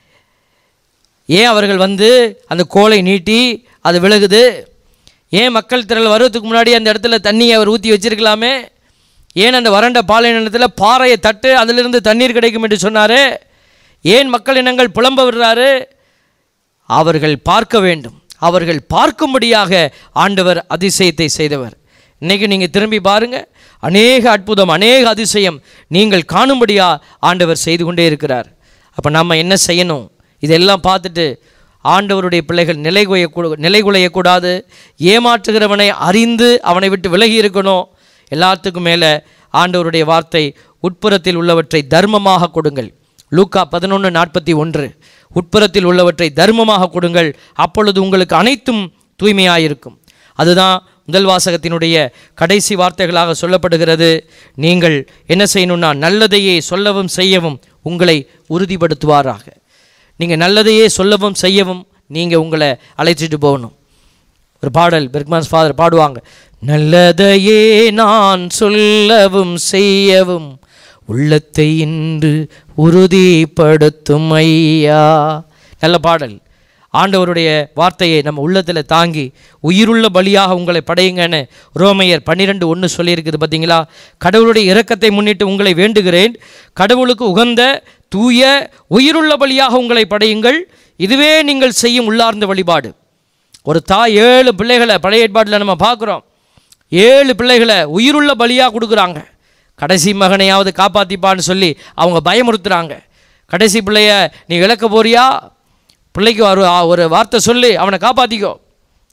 ஏன் அவர்கள் வந்து அந்த கோலை நீட்டி அது விலகுது ஏன் மக்கள் திரள் வருவதுக்கு முன்னாடி அந்த இடத்துல தண்ணியை அவர் ஊற்றி வச்சிருக்கலாமே ஏன் அந்த வறண்ட பாலைநிலத்தில் பாறையை தட்டு அதிலிருந்து தண்ணீர் கிடைக்கும் என்று சொன்னாரு ஏன் மக்கள் இனங்கள் புலம்ப விடுறாரு அவர்கள் பார்க்க வேண்டும் அவர்கள் பார்க்கும்படியாக ஆண்டவர் அதிசயத்தை செய்தவர் இன்னைக்கு நீங்கள் திரும்பி பாருங்க அநேக அற்புதம் அநேக அதிசயம் நீங்கள் காணும்படியா ஆண்டவர் செய்து கொண்டே இருக்கிறார் அப்போ நம்ம என்ன செய்யணும் இதெல்லாம் பார்த்துட்டு ஆண்டவருடைய பிள்ளைகள் நிலைகுலைய நிலைகுலையக்கூடாது ஏமாற்றுகிறவனை அறிந்து அவனை விட்டு விலகி இருக்கணும் எல்லாத்துக்கும் மேலே ஆண்டவருடைய வார்த்தை உட்புறத்தில் உள்ளவற்றை தர்மமாக கொடுங்கள் லூக்கா பதினொன்று நாற்பத்தி ஒன்று உட்புறத்தில் உள்ளவற்றை தர்மமாக கொடுங்கள் அப்பொழுது உங்களுக்கு அனைத்தும் தூய்மையாயிருக்கும் அதுதான் முதல் வாசகத்தினுடைய கடைசி வார்த்தைகளாக சொல்லப்படுகிறது நீங்கள் என்ன செய்யணும்னா நல்லதையே சொல்லவும் செய்யவும் உங்களை உறுதிப்படுத்துவாராக நீங்கள் நல்லதையே சொல்லவும் செய்யவும் நீங்கள் உங்களை அழைச்சிட்டு போகணும் ஒரு பாடல் பெர்க்மான்ஸ் ஃபாதர் பாடுவாங்க நல்லதையே நான் சொல்லவும் செய்யவும் உள்ளத்தை இன்று உறுதிப்படுத்தும் ஐயா நல்ல பாடல் ஆண்டவருடைய வார்த்தையை நம்ம உள்ளத்தில் தாங்கி உயிருள்ள பலியாக உங்களை படையுங்கன்னு ரோமையர் பன்னிரெண்டு ஒன்று சொல்லியிருக்குது பார்த்தீங்களா கடவுளுடைய இரக்கத்தை முன்னிட்டு உங்களை வேண்டுகிறேன் கடவுளுக்கு உகந்த தூய உயிருள்ள பலியாக உங்களை படையுங்கள் இதுவே நீங்கள் செய்யும் உள்ளார்ந்த வழிபாடு ஒரு தாய் ஏழு பிள்ளைகளை பழைய ஏற்பாட்டில் நம்ம பார்க்குறோம் ஏழு பிள்ளைகளை உயிருள்ள பலியாக கொடுக்குறாங்க கடைசி மகனையாவது காப்பாற்றிப்பான்னு சொல்லி அவங்க பயமுறுத்துறாங்க கடைசி பிள்ளைய நீ இழக்க போறியா பிள்ளைக்கு ஒரு ஒரு வார்த்தை சொல்லி அவனை காப்பாற்றிக்கோ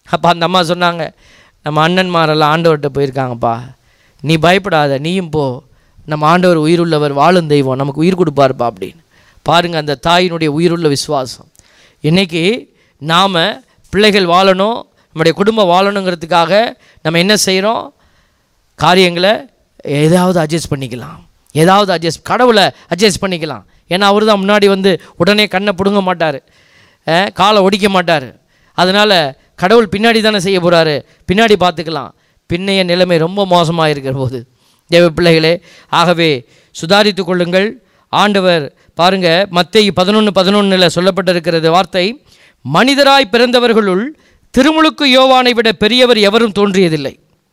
அப்போ அந்த அம்மா சொன்னாங்க நம்ம அண்ணன்மாரெல்லாம் ஆண்டவர்கிட்ட போயிருக்காங்கப்பா நீ பயப்படாத நீயும் போ நம்ம ஆண்டவர் உயிருள்ளவர் வாழும் தெய்வம் நமக்கு உயிர் கொடுப்பாருப்பா அப்படின்னு பாருங்கள் அந்த தாயினுடைய உயிருள்ள விசுவாசம் இன்னைக்கு நாம் பிள்ளைகள் வாழணும் நம்முடைய குடும்பம் வாழணுங்கிறதுக்காக நம்ம என்ன செய்கிறோம் காரியங்களை ஏதாவது அட்ஜஸ்ட் பண்ணிக்கலாம் ஏதாவது அட்ஜஸ்ட் கடவுளை அட்ஜஸ்ட் பண்ணிக்கலாம் ஏன்னா அவர் தான் முன்னாடி வந்து உடனே கண்ணை பிடுங்க மாட்டார் காலை ஒடிக்க மாட்டார் அதனால் கடவுள் பின்னாடி தானே செய்ய போகிறாரு பின்னாடி பார்த்துக்கலாம் பின்னைய நிலைமை ரொம்ப மோசமாக இருக்கிற போது தேவ பிள்ளைகளே ஆகவே சுதாரித்து கொள்ளுங்கள் ஆண்டவர் பாருங்க மத்தேயு பதினொன்று பதினொன்றில் சொல்லப்பட்டிருக்கிறது வார்த்தை மனிதராய் பிறந்தவர்களுள் திருமுழுக்கு யோவானை விட பெரியவர் எவரும் தோன்றியதில்லை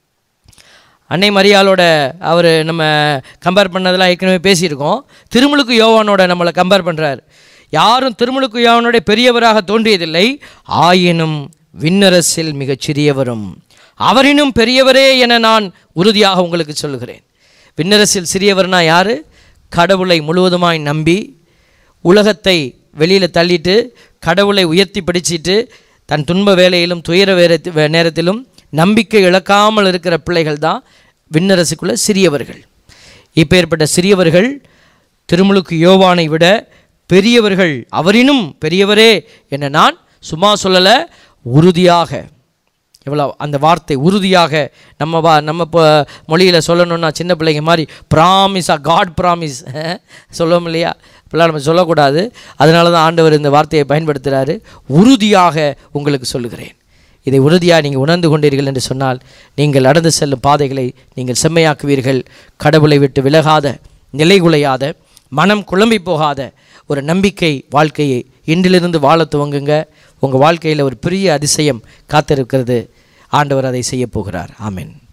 அன்னை மரியாளோட அவர் நம்ம கம்பேர் பண்ணதெல்லாம் ஏற்கனவே பேசியிருக்கோம் திருமுழுக்கு யோவானோட நம்மளை கம்பேர் பண்ணுறார் யாரும் திருமுழுக்கு யோவானோட பெரியவராக தோன்றியதில்லை ஆயினும் விண்ணரசில் மிகச் சிறியவரும் அவரினும் பெரியவரே என நான் உறுதியாக உங்களுக்கு சொல்லுகிறேன் விண்ணரசில் சிறியவர்னா யார் கடவுளை முழுவதுமாய் நம்பி உலகத்தை வெளியில் தள்ளிட்டு கடவுளை உயர்த்தி பிடிச்சிட்டு தன் துன்ப வேலையிலும் துயர வேரத்தி வே- நேரத்திலும் நம்பிக்கை இழக்காமல் இருக்கிற பிள்ளைகள் தான் விண்ணரசுக்குள்ள சிறியவர்கள் இப்பேற்பட்ட சிறியவர்கள் திருமுழுக்கு யோவானை விட பெரியவர்கள் அவரினும் பெரியவரே என நான் சும்மா சொல்லலை உறுதியாக எவ்வளோ அந்த வார்த்தை உறுதியாக நம்ம வா நம்ம இப்போ மொழியில் சொல்லணும்னா சின்ன பிள்ளைங்க மாதிரி ப்ராமிஸாக காட் ப்ராமிஸ் சொல்லுவோம் இல்லையா இப்பெல்லாம் நம்ம சொல்லக்கூடாது அதனால தான் ஆண்டவர் இந்த வார்த்தையை பயன்படுத்துகிறாரு உறுதியாக உங்களுக்கு சொல்லுகிறேன் இதை உறுதியாக நீங்கள் உணர்ந்து கொண்டீர்கள் என்று சொன்னால் நீங்கள் நடந்து செல்லும் பாதைகளை நீங்கள் செம்மையாக்குவீர்கள் கடவுளை விட்டு விலகாத நிலைகுலையாத மனம் குழம்பி போகாத ஒரு நம்பிக்கை வாழ்க்கையை இன்றிலிருந்து வாழ துவங்குங்க உங்கள் வாழ்க்கையில் ஒரு பெரிய அதிசயம் காத்திருக்கிறது ஆண்டவர் அதை செய்ய போகிறார் ஆமென்